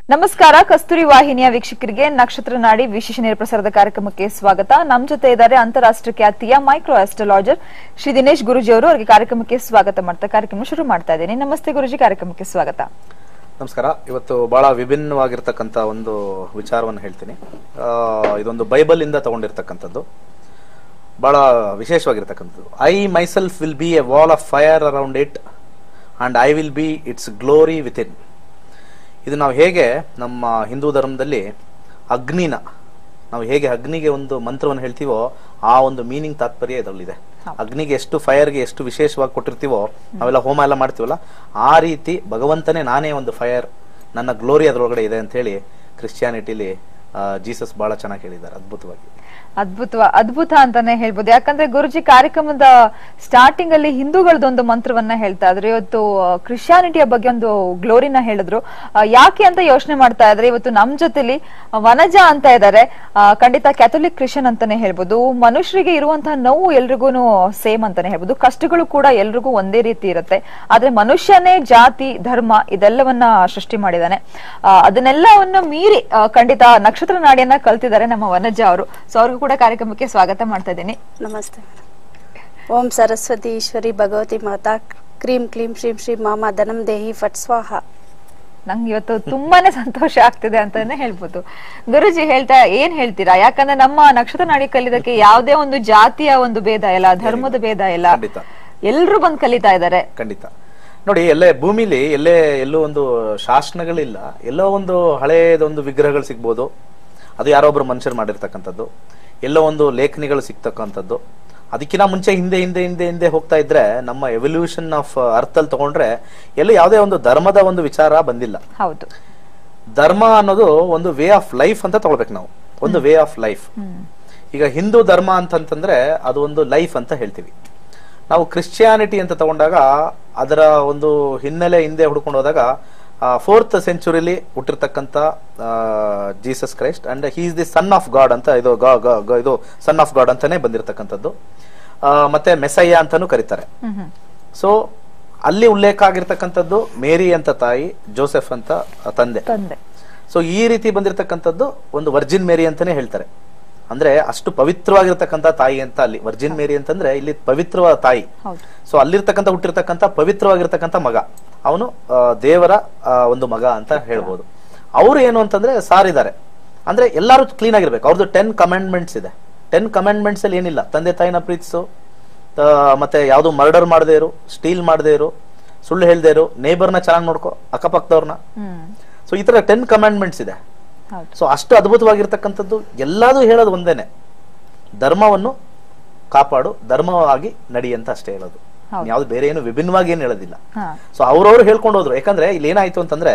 ನಮಸ್ಕಾರ ಕಸ್ತೂರಿ ವಾಹಿನಿಯ ವೀಕ್ಷಕರಿಗೆ ನಕ್ಷತ್ರ ನಾಡಿ ವಿಶೇಷ ನೇರಪ್ರಸಾರದ ಕಾರ್ಯಕ್ರಮಕ್ಕೆ ಸ್ವಾಗತ ನಮ್ ಜೊತೆ ಇದ್ದಾರೆ ಅಂತಾರಾಷ್ಟ್ರೀಯ ಖ್ಯಾತಿಯ ಮೈಕ್ರೋ ಆಸ್ಟ್ರಾಲಜರ್ ಶ್ರೀ ದಿನೇಶ್ ಗುರುಜಿ ಅವರು ಅವರಿಗೆ ಕಾರ್ಯಕ್ರಮಕ್ಕೆ ಸ್ವಾಗತ ಮಾಡ್ತಾ ಕಾರ್ಯಕ್ರಮ ಶುರು ಮಾಡ್ತಾ ಇದ್ದೀನಿ ನಮಸ್ತೆ ಗುರುಜಿ ಕಾರ್ಯಕ್ರಮಕ್ಕೆ ಸ್ವಾಗತ ನಮಸ್ಕಾರ ಇವತ್ತು ಬಹಳ ವಿಭಿನ್ನವಾಗಿರ್ತಕ್ಕಂಥ ಒಂದು ವಿಚಾರವನ್ನು ಹೇಳ್ತೀನಿ ಆ, ಇದೊಂದು ಬೈಬಲ್ ಇಂದ ತಗೊಂಡಿರ್ತಕ್ಕಂಥದ್ದು ಬಹಳ ವಿಶೇಷವಾಗಿರ್ತಕ್ಕಂಥದ್ದು I myself will be a wall of fire around it and I will be its glory within ಇದು ನಾವು ಹೇಗೆ ನಮ್ಮ ಹಿಂದೂ ಧರ್ಮದಲ್ಲಿ ಅಗ್ನಿನ ನಾವು ಹೇಗೆ ಅಗ್ನಿಗೆ ಒಂದು ಮಂತ್ರವನ್ನು ಹೇಳ್ತೀವೋ ಆ ಒಂದು ಮೀನಿಂಗ್ ತಾತ್ಪರ್ಯ ಇದರಲ್ಲಿದೆ ಅಗ್ನಿಗೆ ಎಷ್ಟು ಫೈರ್ಗೆ ಎಷ್ಟು ವಿಶೇಷವಾಗಿ ಕೊಟ್ಟಿರ್ತೀವೋ ನಾವೆಲ್ಲ ಹೋಮ ಎಲ್ಲ ಮಾಡ್ತೀವಲ್ಲ ಆ ರೀತಿ ಭಗವಂತನೇ ನಾನೇ ಒಂದು ಫೈರ್ ನನ್ನ ಗ್ಲೋರಿ ಅದರೊಳಗಡೆ ಇದೆ ಅಂತ ಹೇಳಿ ಕ್ರಿಶ್ಚಿಯಾನಿಟಿಲಿ ಜೀಸಸ್ ಬಹಳ ಚೆನ್ನಾಗಿ ಹೇಳಿದ್ದಾರೆ ಅದ್ಭುತವಾಗಿ ಅದ್ಭುತ ಅದ್ಭುತ ಅಂತಾನೆ ಹೇಳ್ಬೋದು ಯಾಕಂದ್ರೆ ಗುರುಜಿ ಕಾರ್ಯಕ್ರಮದ ಸ್ಟಾರ್ಟಿಂಗ್ ಅಲ್ಲಿ ಹಿಂದೂಗಳದೊಂದು ಮಂತ್ರವನ್ನ ಹೇಳ್ತಾ ಇದ್ರು ಇವತ್ತು ಕ್ರಿಶ್ಚಿಯಾನಿಟಿಯ ಬಗ್ಗೆ ಒಂದು ಗ್ಲೋರಿನ ಹೇಳಿದ್ರು ಆ, ಯಾಕೆ ಅಂತ ಯೋಚನೆ ಮಾಡ್ತಾ ಇದ್ರೆ ಇವತ್ತು ನಮ್ ಜೊತೆಲಿ ವನಜ ಅಂತ ಇದ್ದಾರೆ ಆ, ಖಂಡಿತ ಕ್ಯಾಥೋಲಿಕ್ ಕ್ರಿಶ್ಚಿಯನ್ ಅಂತಾನೆ ಹೇಳ್ಬೋದು ಮನುಷ್ಯರಿಗೆ ಇರುವಂತಹ ನೋವು ಎಲ್ರಿಗೂ ಸೇಮ್ ಅಂತಾನೆ ಹೇಳ್ಬೋದು ಕಷ್ಟಗಳು ಕೂಡ ಎಲ್ರಿಗೂ ಒಂದೇ ರೀತಿ ಇರುತ್ತೆ ಆದ್ರೆ ಮನುಷ್ಯನೇ ಜಾತಿ ಧರ್ಮ ಇದೆಲ್ಲವನ್ನ ಸೃಷ್ಟಿ ಮಾಡಿದಾನೆ ಆ, ಅದನ್ನೆಲ್ಲವನ್ನ ಮೀರಿ ಆ, ಖಂಡಿತ ನಕ್ಷತ್ರ ನಾಡಿಯನ್ನ ಕಲ್ತಿದ್ದಾರೆ ನಮ್ಮ ವನಜ ಅವರು ಸೊ ಅವ್ರಿಗೂ ಕೂಡ ಕಾರ್ಯಕ್ರಮಕ್ಕೆ ಸ್ವಾಗತ ಮಾಡ್ತಾ ಇದ್ದೀನಿ ನಮಸ್ತೆ ಓಂ ಸರಸ್ವತಿ ಈಶ್ವರಿ ಭಗವತಿ ಮಾತಾ ಕ್ರೀಂ ಕ್ಲೀಂ ಶ್ರೀಂ ಶ್ರೀ ಮಾಮ ಧನಂ ದೇಹಿ ಫಟ್ ಸ್ವಾಹ ನಂಗೆ ಇವತ್ತು ತುಂಬಾನೇ ಸಂತೋಷ ಆಗ್ತಿದೆ ಅಂತಾನೆ ಹೇಳ್ಬೋದು ಗುರುಜಿ ಹೇಳ್ತಾ ಏನ್ ಹೇಳ್ತೀರಾ ಯಾಕಂದ್ರೆ ನಮ್ಮ ನಕ್ಷತ್ರ ನಾಡಿ ಕಲಿಯೋದಕ್ಕೆ ಯಾವುದೇ ಒಂದು ಜಾತಿಯ ಒಂದು ಭೇದ ಇಲ್ಲ ಧರ್ಮದ ಭೇದ ಇಲ್ಲ ಖಂಡಿತ. ಎಲ್ರು ಬಂದ್ ಕಲಿತಾ ಇದ್ದಾರೆ ಖಂಡಿತ ನೋಡಿ ಎಲ್ಲೇ ಭೂಮಿಲಿ ಎಲ್ಲೇ ಎಲ್ಲೋ ಒಂದು ಶಾಸನಗಳಿಲ್ಲ ಎಲ್ಲೋ ಒಂದು ಹಳೇದೊಂದು ವಿಗ್ರಹಗಳು ಸಿಗ್ಬೋದು ಅದು ಯಾರೋ ಒಬ್ರು ಮನುಷ್ಯರು ಮಾಡಿರ್ತಕ್ಕಂಥದ್ದು ಎಲ್ಲೋ ಒಂದು ಲೇಖನಿಗಳು ಸಿಗ್ತಕ್ಕಂಥದ್ದು ಅದಕ್ಕಿಂತ ಮುಂಚೆ ಹಿಂದೆ ಹಿಂದೆ ಹಿಂದೆ ಹಿಂದೆ ಹೋಗ್ತಾ ಇದ್ರೆ ನಮ್ಮ ಎವಲ್ಯೂಷನ್ ಆಫ್ ಅರ್ತ್ ಅಲ್ಲಿ ತಗೊಂಡ್ರೆ ಎಲ್ಲೂ ಯಾವುದೇ ಒಂದು ಧರ್ಮದ ಒಂದು ವಿಚಾರ ಬಂದಿಲ್ಲ ಹೌದು ಧರ್ಮ ಅನ್ನೋದು ಒಂದು ವೇ ಆಫ್ ಲೈಫ್ ಅಂತ ತಗೊಳ್ಬೇಕು ನಾವು ಒಂದು ವೇ ಆಫ್ ಲೈಫ್ ಈಗ ಹಿಂದೂ ಧರ್ಮ ಅಂತಂತಂದ್ರೆ ಅದು ಒಂದು ಲೈಫ್ ಅಂತ ಹೇಳ್ತೀವಿ ನಾವು ಕ್ರಿಶ್ಚಿಯಾನಿಟಿ ಅಂತ ತಗೊಂಡಾಗ ಅದರ ಒಂದು ಹಿನ್ನೆಲೆ ಹಿಂದೆ ಹುಡ್ಕೊಂಡು ಹೋದಾಗ ಫೋರ್ತ್ ಸೆಂಚುರಿಲಿ ಹುಟ್ಟಿರ್ತಕ್ಕಂಥ Jesus Christ and he is the son of God ಅಂತ ಇದು ಗಾ- ಗಾ- ಗಾ- ಇದು ಸನ್ ಆಫ್ ಗಾಡ್ ಅಂತಾನೆ ಬಂದಿರತಕ್ಕಂಥದ್ದು ಆ, ಮತ್ತೆ ಮೆಸಯ್ಯ ಅಂತಾನೂ ಕರೀತಾರೆ ಹ್ಮ್ ಹ್ಮ್ ಸೊ ಅಲ್ಲಿ ಉಲ್ಲೇಖ ಆಗಿರ್ತಕ್ಕಂಥದ್ದು ಮೇರಿ ಅಂತ ತಾಯಿ ಜೋಸೆಫ್ ಅಂತ ತಂದೆ ತಂದೆ ಸೊ ಈ ರೀತಿ ಬಂದಿರತಕ್ಕಂಥದ್ದು ಒಂದು ವರ್ಜಿನ್ ಮೇರಿ ಅಂತಾನೆ ಹೇಳ್ತಾರೆ ಅಂದ್ರೆ ಅಷ್ಟು ಪವಿತ್ರವಾಗಿರ್ತಕ್ಕಂಥ ತಾಯಿ ಅಂತ ಅಲ್ಲಿ ವರ್ಜಿನ್ ಮೇರಿ ಅಂತಂದ್ರೆ ಇಲ್ಲಿ ಪವಿತ್ರವಾದ ತಾಯಿ ಹೌದು ಸೊ ಅಲ್ಲಿರ್ತಕ್ಕಂಥ ಹುಟ್ಟಿರ್ತಕ್ಕಂಥ ಪವಿತ್ರವಾಗಿರ್ತಕ್ಕಂಥ ಮಗ ಅವನು ಆ, ದೇವರ ಆ, ಒಂದು ಮಗ ಅಂತ ಹೇಳ್ಬೋದು ಅವ್ರು ಏನು ಅಂತಂದ್ರೆ ಸಾರಿದ್ದಾರೆ ಅಂದ್ರೆ ಎಲ್ಲಾರು ಕ್ಲೀನ್ ಆಗಿರ್ಬೇಕು ಅವ್ರದ್ದು ಟೆನ್ ಕಮೆಂಡ್ಮೆಂಟ್ಸ್ ಇದೆ ಟೆನ್ ಕಮೆಂಡ್ಮೆಂಟ್ಸ್ ಅಲ್ಲಿ ಏನಿಲ್ಲ ತಂದೆ ತಾಯಿನ ಪ್ರೀತಿಸು ಆ, ಮತ್ತೆ ಯಾವ್ದು ಮರ್ಡರ್ ಮಾಡದೇ ಇರು ಸ್ಟೀಲ್ ಮಾಡದೇ ಇರು ಸುಳ್ಳು ಹೇಳ್ದೇ ಇರು ನೇಬರ್ನ ಚೆನ್ನಾಗಿ ನೋಡ್ಕೋ ಅಕ್ಕಪಕ್ಕದವ್ರನ್ನ ಹ್ಮ್ ಸೊ ಈ ತರ ಟೆನ್ ಕಮೆಂಡ್ಮೆಂಟ್ಸ್ ಇದೆ ಹೌದು ಸೊ ಅಷ್ಟು ಅದ್ಭುತವಾಗಿರ್ತಕ್ಕಂಥದ್ದು ಎಲ್ಲದೂ ಹೇಳೋದು ಒಂದೇನೆ ಧರ್ಮವನ್ನು ಕಾಪಾಡು ಧರ್ಮವಾಗಿ ನಡಿ ಅಂತ ಅಷ್ಟೇ ಹೇಳೋದು ಹೌದು. ಯಾವ್ದು ಬೇರೆ ಏನು ವಿಭಿನ್ನವಾಗಿ ಏನು ಹೇಳೋದಿಲ್ಲ ಹಾ ಸೊ ಅವ್ರವ್ರು ಹೇಳ್ಕೊಂಡು ಹೋದ್ರು ಯಾಕಂದ್ರೆ ಇಲ್ಲಿ ಏನಾಯ್ತು ಅಂತಂದ್ರೆ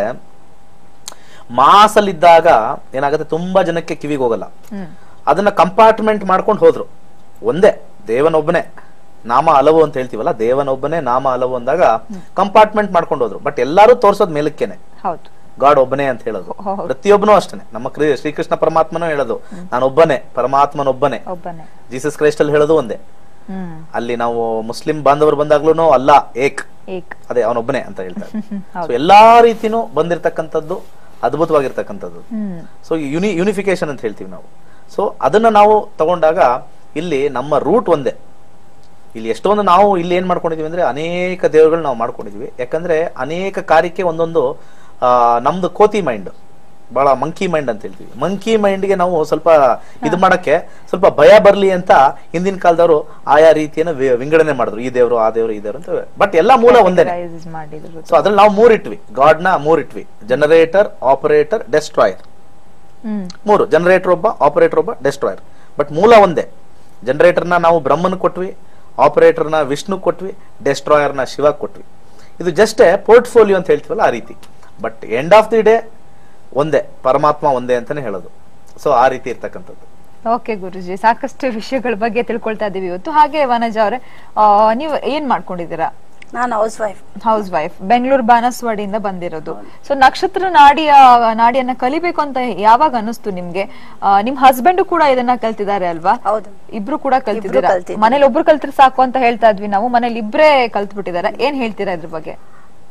ಮಾಸಲ್ಲಿದ್ದಾಗ ಏನಾಗುತ್ತೆ ತುಂಬಾ ಜನಕ್ಕೆ ಕಿವಿಗೆ ಹೋಗಲ್ಲ ಹ್ಮ್ ಅದನ್ನ ಕಂಪಾರ್ಟ್ಮೆಂಟ್ ಮಾಡ್ಕೊಂಡು ಹೋದ್ರು ಒಂದೇ ದೇವನೊಬ್ಬನೇ ನಾಮ ಹಲವು ಅಂತ ಹೇಳ್ತೀವಲ್ಲ ದೇವನೊಬ್ಬನೇ ನಾಮ ಹಲವು ಅಂದಾಗ ಕಂಪಾರ್ಟ್ಮೆಂಟ್ ಮಾಡ್ಕೊಂಡು ಹೋದ್ರು ಬಟ್ ಎಲ್ಲಾರು ತೋರ್ಸೋದ್ ಮೇಲಕ್ಕೇನೆ ಹೌದು ಗಾಡ್ ಒಬ್ಬನೇ ಅಂತ ಹೇಳೋದು ಹೌದು. ಪ್ರತಿಯೊಬ್ಬನು ಅಷ್ಟೇ ನಮ್ಮ ಕ್ರಿ- ಶ್ರೀಕೃಷ್ಣ ಪರಮಾತ್ಮನೂ ಹೇಳೋದು ನಾನೊಬ್ಬನೇ ಪರಮಾತ್ಮನೊಬ್ಬನೇ ಒಬ್ಬನೇ ಜೀಸಸ್ ಕ್ರೈಸ್ಟ್ ಅಲ್ಲಿ ಹೇಳೋದು ಒಂದೇ ಹ್ಮ್ ಅಲ್ಲಿ ನಾವು ಮುಸ್ಲಿಂ ಬಾಂಧವರು ಬಂದಾಗ್ಲೂ ಅಲ್ಲ ಏಕ್ ಏಕ್ ಅದೇ ಅವನೊಬ್ಬನೇ ಅಂತ ಹೇಳ್ತಾರೆ ಹೌದು. ಸೊ ಎಲ್ಲಾ ರೀತಿನೂ ಬಂದಿರತಕ್ಕಂಥದ್ದು ಅದ್ಭುತವಾಗಿರ್ತಕ್ಕಂಥದ್ದು ಹ್ಮ್ ಸೊ ಯುನಿ ಯುನಿಫಿಕೇಶನ್ ಅಂತ ಹೇಳ್ತೀವಿ ನಾವು ಸೊ ಅದನ್ನ ನಾವು ತಗೊಂಡಾಗ ಇಲ್ಲಿ ನಮ್ಮ ರೂಟ್ ಒಂದೇ ಇಲ್ಲಿ ಎಷ್ಟೊಂದು ನಾವು ಇಲ್ಲಿ ಏನ್ ಮಾಡ್ಕೊಂಡಿದೀವಿ ಅಂದ್ರೆ ಅನೇಕ ದೇವರುಗಳು ನಾವು ಮಾಡ್ಕೊಂಡಿದೀವಿ ಯಾಕಂದ್ರೆ ಅನೇಕ ಕಾರ್ಯಕ್ಕೆ ಒಂದೊಂದು ಆ, ನಮ್ದು ಕೋತಿ ಮೈಂಡ್ ಬಹಳ ಮಂಕಿ ಮೈಂಡ್ ಅಂತ ಹೇಳ್ತೀವಿ ಮಂಕಿ ಮೈಂಡ್ಗೆ ನಾವು ಸ್ವಲ್ಪ ಇದು ಮಾಡಕ್ಕೆ ಸ್ವಲ್ಪ ಭಯ ಬರ್ಲಿ ಅಂತ ಹಿಂದಿನ ಕಾಲದವರು ಆಯಾ ರೀತಿಯನ್ನ ವಿ- ವಿಂಗಡಣೆ ಮಾಡಿದ್ರು ಈ ದೇವರು ಆ ದೇವರು ಈ ದೇವರು ಅಂತ ಬಟ್ ಎಲ್ಲ ಮೂಲ ಒಂದೇನೆ Categorize ಮಾಡಿದ್ರು ಸೊ ಅದ್ರಲ್ಲಿ ನಾವು ಮೂರ್ ಇಟ್ವಿ ಗಾಡ್ ನ ಮೂರ್ ಇಟ್ವಿ ಜನರೇಟರ್ ಆಪರೇಟರ್ ಡೆಸ್ಟ್ರಾಯರ್ ಹ್ಮ್ ಮೂರು ಜನರೇಟರ್ ಒಬ್ಬ ಆಪರೇಟರ್ ಒಬ್ಬ ಡೆಸ್ಟ್ರಾಯರ್ ಬಟ್ ಮೂಲ ಒಂದೇ ಜನರೇಟರ್ನ ನಾವು ಬ್ರಹ್ಮನ್ ಕೊಟ್ವಿ ಆಪರೇಟರ್ನ ವಿಷ್ಣು ಕೊಟ್ವಿ ಡೆಸ್ಟ್ರಾಯರ್ನ ಶಿವ ಕೊಟ್ವಿ ಇದು ಜಸ್ಟ್ ಪೋರ್ಟ್ಫೋಲಿಯೋ ಅಂತ ಹೇಳ್ತೀವಲ್ಲ ಆ ರೀತಿ but end of the day ಒಂದೇ ಪರಮಾತ್ಮ ಒಂದೇ ಅಂತಾನೆ ಹೇಳೋದು ಸೊ ಆ ರೀತಿ ಇರ್ತಕ್ಕಂಥದ್ದು ಓಕೆ ಗುರುಜಿ ಸಾಕಷ್ಟು ವಿಷಯಗಳ ಬಗ್ಗೆ ತಿಳ್ಕೊಳ್ತಾ ಇದೀವಿ ಇವತ್ತು ಹಾಗೆ ವನಜ ಅವರೇ ನೀವು ಏನ್ ಮಾಡ್ಕೊಂಡಿದ್ದೀರಾ ನಾನು house wife house wife Bengaluru ಬಾನಸವಾಡಿಯಿಂದ ಬಂದಿರೋದು ಸೊ ನಕ್ಷತ್ರ ನಾಡಿಯ ನಾಡಿಯನ್ನ ಕಲಿಬೇಕು ಅಂತ ಯಾವಾಗ ಅನಿಸ್ತು ನಿಮ್ಗೆ ಆ, ನಿಮ್ ಹಸ್ಬೆಂಡ್ ಕೂಡ ಇದನ್ನ ಕಲ್ತಿದ್ದಾರೆ ಅಲ್ವಾ ಹೌದು ಇಬ್ರು ಕೂಡ ಕಲ್ತಿದ್ದೀರಾ ಕಲ್ತಿದ್ದೀವಿ. ಮನೇಲಿ ಒಬ್ರು ಕಲ್ತ್ರೆ ಸಾಕು ಅಂತ ಹೇಳ್ತಾ ಇದ್ವಿ ನಾವು ಮನೇಲಿ ಇಬ್ರೇ ಕಲ್ತ್ಬಿಟ್ಟಿದ್ದಾರೆ ಏನ್ ಹೇಳ್ತೀರಾ ಇದ್ರ ಬಗ್ಗೆ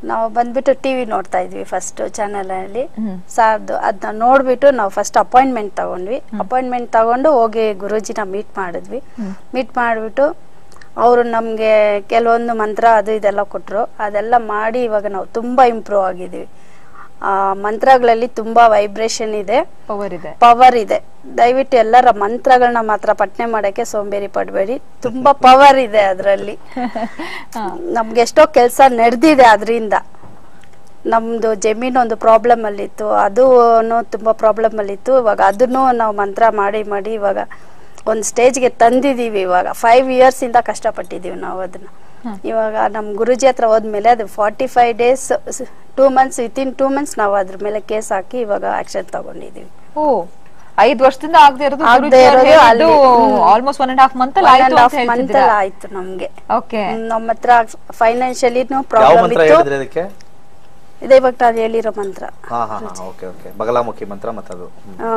ನಾವು ಬಂದ್ಬಿಟ್ಟು ಟಿವಿ ನೋಡ್ತಾ ಇದ್ವಿ ಫಸ್ಟ್ ಚಾನೆಲ್ ಅಲ್ಲಿ ಹ್ಮ್. ಸಾರ್ದು ಅದನ್ನ ನೋಡ್ಬಿಟ್ಟು ನಾವು ಫಸ್ಟ್ ಅಪಾಯಿಂಟ್ಮೆಂಟ್ ತಗೊಂಡ್ವಿ ಅಪಾಯಿಂಟ್ಮೆಂಟ್ ತಗೊಂಡು ಹೋಗಿ ಗುರೂಜಿನ ಮೀಟ್ ಮಾಡಿದ್ವಿ ಮೀಟ್ ಮಾಡಿಬಿಟ್ಟು ಅವರು ನಮಗೆ ಕೆಲವೊಂದು ಮಂತ್ರ ಅದು ಇದೆಲ್ಲ ಕೊಟ್ಟರು ಅದೆಲ್ಲ ಮಾಡಿ ಇವಾಗ ನಾವು ತುಂಬ ಇಂಪ್ರೂವ್ ಆಗಿದ್ದೀವಿ ಆ ಮಂತ್ರಗಳಲ್ಲಿ ತುಂಬ ವೈಬ್ರೇಷನ್ ಇದೆ ಪವರ್ ಇದೆ ಪವರ್ ಇದೆ ದಯವಿಟ್ಟು ಎಲ್ಲರ ಮಂತ್ರಗಳನ್ನ ಮಾತ್ರ ಪಠನೆ ಮಾಡಕ್ಕೆ ಸೋಂಬೇರಿ ಪಡಬೇಡಿ ತುಂಬಾ ಪವರ್ ಇದೆ ಅದರಲ್ಲಿ ನಮ್ಗೆ ಎಷ್ಟೋ ಕೆಲಸ ನಡೆದಿದೆ ಅದರಿಂದ ನಮ್ದು ಜಮೀನು ಒಂದು ಪ್ರಾಬ್ಲಮ್ ಅಲ್ಲಿತ್ತು ಅದು ತುಂಬಾ ಪ್ರಾಬ್ಲಮ್ ಅಲ್ಲಿತ್ತು ಇವಾಗ ಅದನ್ನು ನಾವು ಮಂತ್ರ ಮಾಡಿ ಮಾಡಿ ಇವಾಗ ಒಂದು ಸ್ಟೇಜ್ಗೆ ತಂದಿದೀವಿ ಇವಾಗ ಫೈವ್ ಇಯರ್ಸ್ ಇಂದ ಕಷ್ಟಪಟ್ಟಿದೀವಿ ನಾವು ಅದನ್ನ ಇವಾಗ ನಮ್ಮ ಗುರುಜಿ ಹತ್ರ ಹೋದ್ಮೇಲೆ ಅದು forty five days two months within two months ನಾವು ಅದ್ರ ಮೇಲೆ ಕೇಸ್ ಹಾಕಿ ಇವಾಗ ಆಕ್ಷನ್ ತಗೊಂಡಿದೀವಿ ಓ ಐದ್ ವರ್ಷದಿಂದ ಆಗದೆ ಇರೋದು ಆಗ್ದೇ ಇರೋದು ಅಲ್ಲಿ, hmm. Almost one and half month ಅಲ್ಲಿ ಒನ್ ಆಯ್ತು ಅಂಡ್ ಅಂತ ಹಾಫ್ ಮಂತ್ ಹೇಳ್ತಿದ್ದೀರಾ ಆಯ್ತು ನಮ್ಗೆ ಓಕೆ ಹ್ಮ್, ನಮ್ಮ ಹತ್ರ ಫೈನಾನ್ಷಿಯಲಿನೂ ಯಾವ ಪ್ರಾಬ್ಲಮ್ ಮಂತ್ರ ಇತ್ತು ಹೇಳಿದ್ರಿ ಅದಕ್ಕೆ ಇದೇ ಇವಾಗ ನಾನು ಹೇಳಿರೋ ಮಂತ್ರ ಹಾ ಹಾ ಹಾ ಓಕೆ ಓಕೆ ಬಗಲಾಮುಖಿ ಮಂತ್ರ ಮತ್ತದು ಹಾ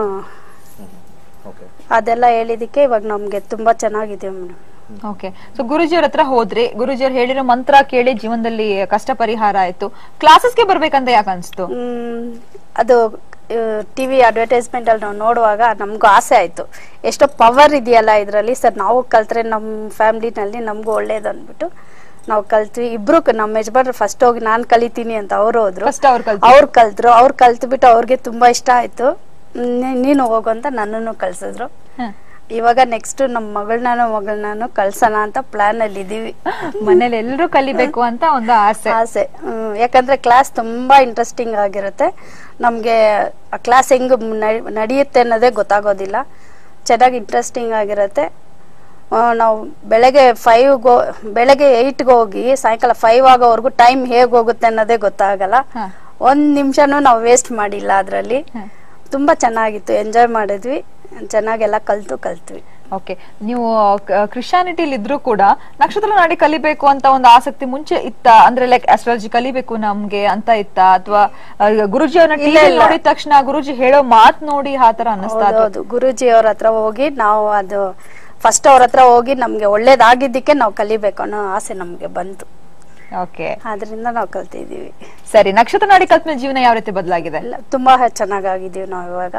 ಓಕೆ ಅದೆಲ್ಲ ಹೇಳಿದಕ್ಕೆ ಇವಾಗ ನಮ್ಗೆ ತುಂಬಾ ಚೆನ್ನಾಗಿದೆ ಮೇಡಮ್ ಓಕೆ ಸೊ ಗುರುಜಿಯವ್ರ ಹತ್ರ ಹೋದ್ರಿ ಗುರುಜಿಯವ್ರು ಹೇಳಿರೋ ಮಂತ್ರ ಕೇಳಿ ಜೀವನದಲ್ಲಿ ಕಷ್ಟ ಪರಿಹಾರ ಆಯ್ತು ಕ್ಲಾಸಸ್ಗೆ ಬರ್ಬೇಕಂತ ಯಾಕೆ ಅನ್ಸ್ತು ಹ್ಮ್, ಅದು ಟಿವಿ ಅಡ್ವರ್ಟೈಸ್ಮೆಂಟ್ ಅಲ್ಲಿ ನಾವು ನೋಡುವಾಗ ನಮ್ಗೂ ಆಸೆ ಆಯ್ತು ಎಷ್ಟೋ ಪವರ್ ಇದೆಯಲ್ಲ ಇದರಲ್ಲಿ ಸರ್ ನಾವು ಕಲ್ತ್ರೆ ನಮ್ಮ ಫ್ಯಾಮಿಲಿನಲ್ಲಿ ನಮಗೂ ಒಳ್ಳೇದು ಅಂದ್ಬಿಟ್ಟು ನಾವು ಕಲ್ತ್ವಿ ಇಬ್ರು ಕ- ನಮ್ಮ ಯಜಮಾನ್ರು ಫಸ್ಟ್ ಹೋಗಿ ನಾನು ಕಲಿತೀನಿ ಅಂತ ಅವರು ಹೋದ್ರು ಫಸ್ಟ್ ಅವ್ರು ಕಲ್ತು ಅವ್ರು ಕಲ್ತ್ರು ಅವ್ರು ಕಲ್ತ್ಬಿಟ್ಟು ಅವ್ರಿಗೆ ತುಂಬಾ ಇಷ್ಟ ಆಯ್ತು ನೀ- ನೀನು ಹೋಗು ಅಂತ ನನ್ನನ್ನು ಕಳ್ಸಿದ್ರು ಇವಾಗ ನೆಕ್ಸ್ಟ್ ನಮ್ಮ ಮಗಳನ್ನ ಮಗಳನ್ನ ಕಳ್ಸೋಣ ಅಂತ ಪ್ಲಾನ್ ಅಲ್ಲಿ ಇದೀವಿ ಮನೇಲಿ ಎಲ್ಲರೂ ಕಲಿಬೇಕು ಅಂತ ಒಂದು ಆಸೆ ಆಸೆ ಹ್ಮ್, ಯಾಕಂದ್ರೆ ಕ್ಲಾಸ್ ತುಂಬಾ ಇಂಟ್ರೆಸ್ಟಿಂಗ್ ಆಗಿರುತ್ತೆ ನಮ್ಗೆ ಆ ಕ್ಲಾಸ್ ಹೆಂಗ್ ನಡ್- ನಡೆಯುತ್ತೆ ಅನ್ನೋದೇ ಗೊತ್ತಾಗೋದಿಲ್ಲ ಚೆನ್ನಾಗಿ ಇಂಟ್ರೆಸ್ಟಿಂಗ್ ಆಗಿರುತ್ತೆ ಆ, ನಾವು ಬೆಳಗ್ಗೆ ಫೈವ್ ಗೋ ಬೆಳಗ್ಗೆ ಏಯ್ಟ್ಗೆ ಹೋಗಿ ಸಾಯಂಕಾಲ ಫೈವ್ ಆಗೋವರೆಗೂ ಟೈಮ್ ಹೇಗೆ ಹೋಗುತ್ತೆ ಅನ್ನೋದೇ ಗೊತ್ತಾಗಲ್ಲ ಹ. ಒಂದ್ ನಿಮಿಷನೂ ನಾವು ವೇಸ್ಟ್ ಮಾಡಿಲ್ಲ ಅದರಲ್ಲಿ ಹ. ತುಂಬಾ ಚೆನ್ನಾಗಿತ್ತು ಎಂಜಾಯ್ ಮಾಡಿದ್ವಿ ಚೆನ್ನಾಗೆಲ್ಲ ಕಲ್ತು ಕಲ್ತ್ವಿ ಓಕೆ ನೀವು ಕ್ರಿಶ್ಚಾನಿಟಿಲಿ ಇದ್ರೂ ಕೂಡ ನಕ್ಷತ್ರ ನಾಡಿ ಕಲಿಬೇಕು ಅಂತ ಒಂದು ಆಸಕ್ತಿ ಮುಂಚೆ ಇತ್ತ ಅಂದ್ರೆ ಲೈಕ್ ಅಸ್ಟ್ರಾಲಜಿ ಕಲಿಬೇಕು ನಮ್ಗೆ ಅಂತ ಇತ್ತ ಅಥವಾ ಗುರುಜಿ ಅವ್ರನ್ನ ಇಲ್ಲ, ಟಿವಿ ಇಲ್ಲ. ನೋಡಿದ ತಕ್ಷಣ ಗುರುಜಿ ಹೇಳೋ ಮಾತ್ ನೋಡಿ ಆ ತರ ಅನ್ನಿಸ್ತಾ ಅಥವಾ- ಹೌದು ಗುರುಜಿ ಅವ್ರ ಹತ್ರ ಹೋಗಿ ನಾವು ಅದು ಫಸ್ಟ್ ಅವ್ರ ಹತ್ರ ಹೋಗಿ ನಮ್ಗೆ ಒಳ್ಳೇದಾಗಿದ್ದಕ್ಕೆ ನಾವು ಕಲಿಬೇಕು ಅನ್ನೋ ಆಸೆ ನಮ್ಗೆ ಬಂತು ಓಕೆ ಆದ್ರಿಂದ ನಾವು ಕಲ್ತಿದೀವಿ ಸರಿ ನಕ್ಷತ್ರ ನಾಡಿ ಕಲ್ತ್ಮೇಲೆ ಜೀವನ ಯಾವ ರೀತಿ ಬದಲಾಗಿದೆ ಎಲ್ಲ ತುಂಬಾ ಚೆನ್ನಾಗಾಗಿದ್ದೀವಿ ನಾವು ಇವಾಗ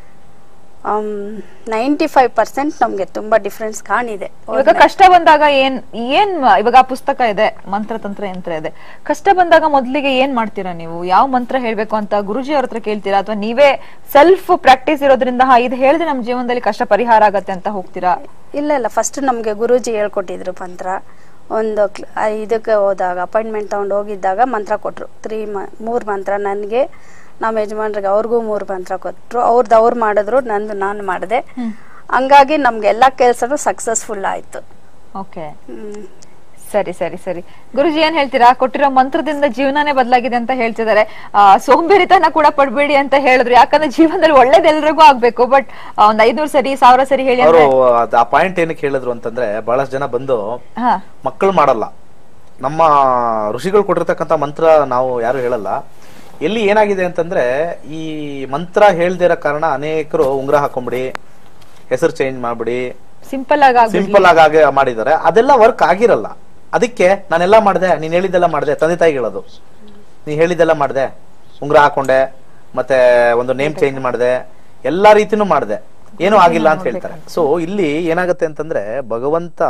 ನೈಂಟಿ ಫೈವ್ ಪರ್ಸೆಂಟ್ ನಮ್ಗೆ ತುಂಬಾ ಡಿಫ್ರೆನ್ಸ್ ಕಾಣಿದೆ ಇವಾಗ ಕಷ್ಟ ಬಂದಾಗ ಏನ್ ಏನ್ ಮ- ಇವಾಗ ಆ ಪುಸ್ತಕ ಇದೆ ಮಂತ್ರ ತಂತ್ರ ಯಂತ್ರ ಇದೆ ಕಷ್ಟ ಬಂದಾಗ ಮೊದ್ಲಿಗೆ ಏನ್ ಮಾಡ್ತೀರಾ ನೀವು ಯಾವ ಮಂತ್ರ ಹೇಳ್ಬೇಕು ಅಂತ ಗುರುಜಿ ಅವ್ರ ಹತ್ರ ಕೇಳ್ತೀರಾ ಅಥವಾ ನೀವೇ ಸೆಲ್ಫ್ ಪ್ರಾಕ್ಟೀಸ್ ಇರೋದ್ರಿಂದ ಹಾ ಇದು ಹೇಳಿದ್ರೆ ನಮ್ ಜೀವನದಲ್ಲಿ ಕಷ್ಟ ಪರಿಹಾರ ಆಗತ್ತೆ ಅಂತ ಹೋಗ್ತೀರಾ ಇಲ್ಲ ಇಲ್ಲ ಫಸ್ಟ್ ನಮ್ಗೆ ಗುರೂಜಿ ಹೇಳ್ಕೊಟ್ಟಿದ್ರು ಮಂತ್ರ ಒಂದು ಕ್ಲ- ಆ, ಇದಕ್ಕೆ ಹೋದಾಗ ಅಪಾಯಿಂಟ್ಮೆಂಟ್ ತಗೊಂಡು ಹೋಗಿದ್ದಾಗ ಮಂತ್ರ ಕೊಟ್ರು ತ್ರೀ ಮ ಮೂರು ಮಂತ್ರ ನನಗೆ ನಮ್ಮ ಯಜಮಾನ್ರಿಗೆ ಅವ್ರಿಗೂ ಮೂರು ಮಂತ್ರ ಕೊಟ್ಟರು ಅವ್ರದ್ದು ಅವ್ರು ಮಾಡಿದ್ರು ನಂದು ನಾನು ಮಾಡಿದೆ ಹಂಗಾಗಿ ನಮ್ಗೆ ಎಲ್ಲ ಕೆಲಸನೂ ಸಕ್ಸಸ್ಫುಲ್ ಆಯ್ತು ಓಕೆ ಹ್ಮ್. ಸರಿ ಸರಿ ಸರಿ ಗುರುಜಿ ಏನ್ ಹೇಳ್ತೀರಾ ಕೊಟ್ಟಿರೋ ಮಂತ್ರದಿಂದ ಜೀವನನೇ ಬದಲಾಗಿದೆ ಅಂತ ಹೇಳ್ತಿದ್ದಾರೆ ಆ, ಸೋಂಬೇರಿತನ ಕೂಡ ಪಡ್ಬೇಡಿ ಅಂತ ಹೇಳಿದ್ರು ಯಾಕಂದ್ರೆ ಜೀವನದಲ್ಲಿ ಒಳ್ಳೇದ್ ಎಲ್ರಿಗೂ ಆಗ್ಬೇಕು ಬಟ್ ಒಂದ್ ಐದ್ನೂರ್ ಸರಿ ಸಾವಿರ ಸರಿ ಹೇಳಿ ಅವರು ಅಂದ್ರೆ ಆ ಪಾಯಿಂಟ್ ಏನಕ್ಕೆ ಹೇಳಿದ್ರು ಅಂತಂದ್ರೆ ಬಹಳಷ್ಟು ಜನ ಬಂದು ಹಾ ಮಕ್ಕಳು ಮಾಡಲ್ಲ ನಮ್ಮ ಋಷಿಗಳು ಕೊಟ್ಟಿರ್ತಕ್ಕಂಥ ಮಂತ್ರ ನಾವು ಯಾರು ಹೇಳಲ್ಲ ಎಲ್ಲಿ ಏನಾಗಿದೆ ಅಂತಂದ್ರೆ ಈ ಮಂತ್ರ ಹೇಳ್ದೇ ಇರೋ ಕಾರಣ ಅನೇಕರು ಉಂಗುರ ಹಾಕೊಂಬಿಡಿ ಹೆಸರು ಚೇಂಜ್ ಮಾಡ್ಬಿಡಿ ಸಿಂಪಲ್ ಆಗಿ ಆಗ್ಬಿಡ್ಲಿ. ಸಿಂಪಲ್ ಆಗಿ ಹಾಗೆ ಮಾಡಿದ್ದಾರೆ ಅದೆಲ್ಲ ವರ್ಕ್ ಆಗಿರಲ್ಲ ಅದಕ್ಕೆ ನಾನೆಲ್ಲ ಮಾಡಿದೆ ನೀನ್ ಹೇಳಿದ್ದೆಲ್ಲ ಮಾಡಿದೆ ತಂದೆ ತಾಯಿ ಹೇಳೋದು ನೀ ಹೇಳಿದ್ದೆಲ್ಲ ಮಾಡಿದೆ ಉಂಗುರ ಹಾಕೊಂಡೆ ಮತ್ತೆ ಒಂದು ನೇಮ್ ಚೇಂಜ್ ಮಾಡಿದೆ ಎಲ್ಲಾ ರೀತಿನೂ ಮಾಡಿದೆ ಏನೂ ಆಗಿಲ್ಲ ಅಂತ ಹೇಳ್ತಾರೆ ಸೊ ಇಲ್ಲಿ ಏನಾಗುತ್ತೆ ಅಂತಂದ್ರೆ ಭಗವಂತ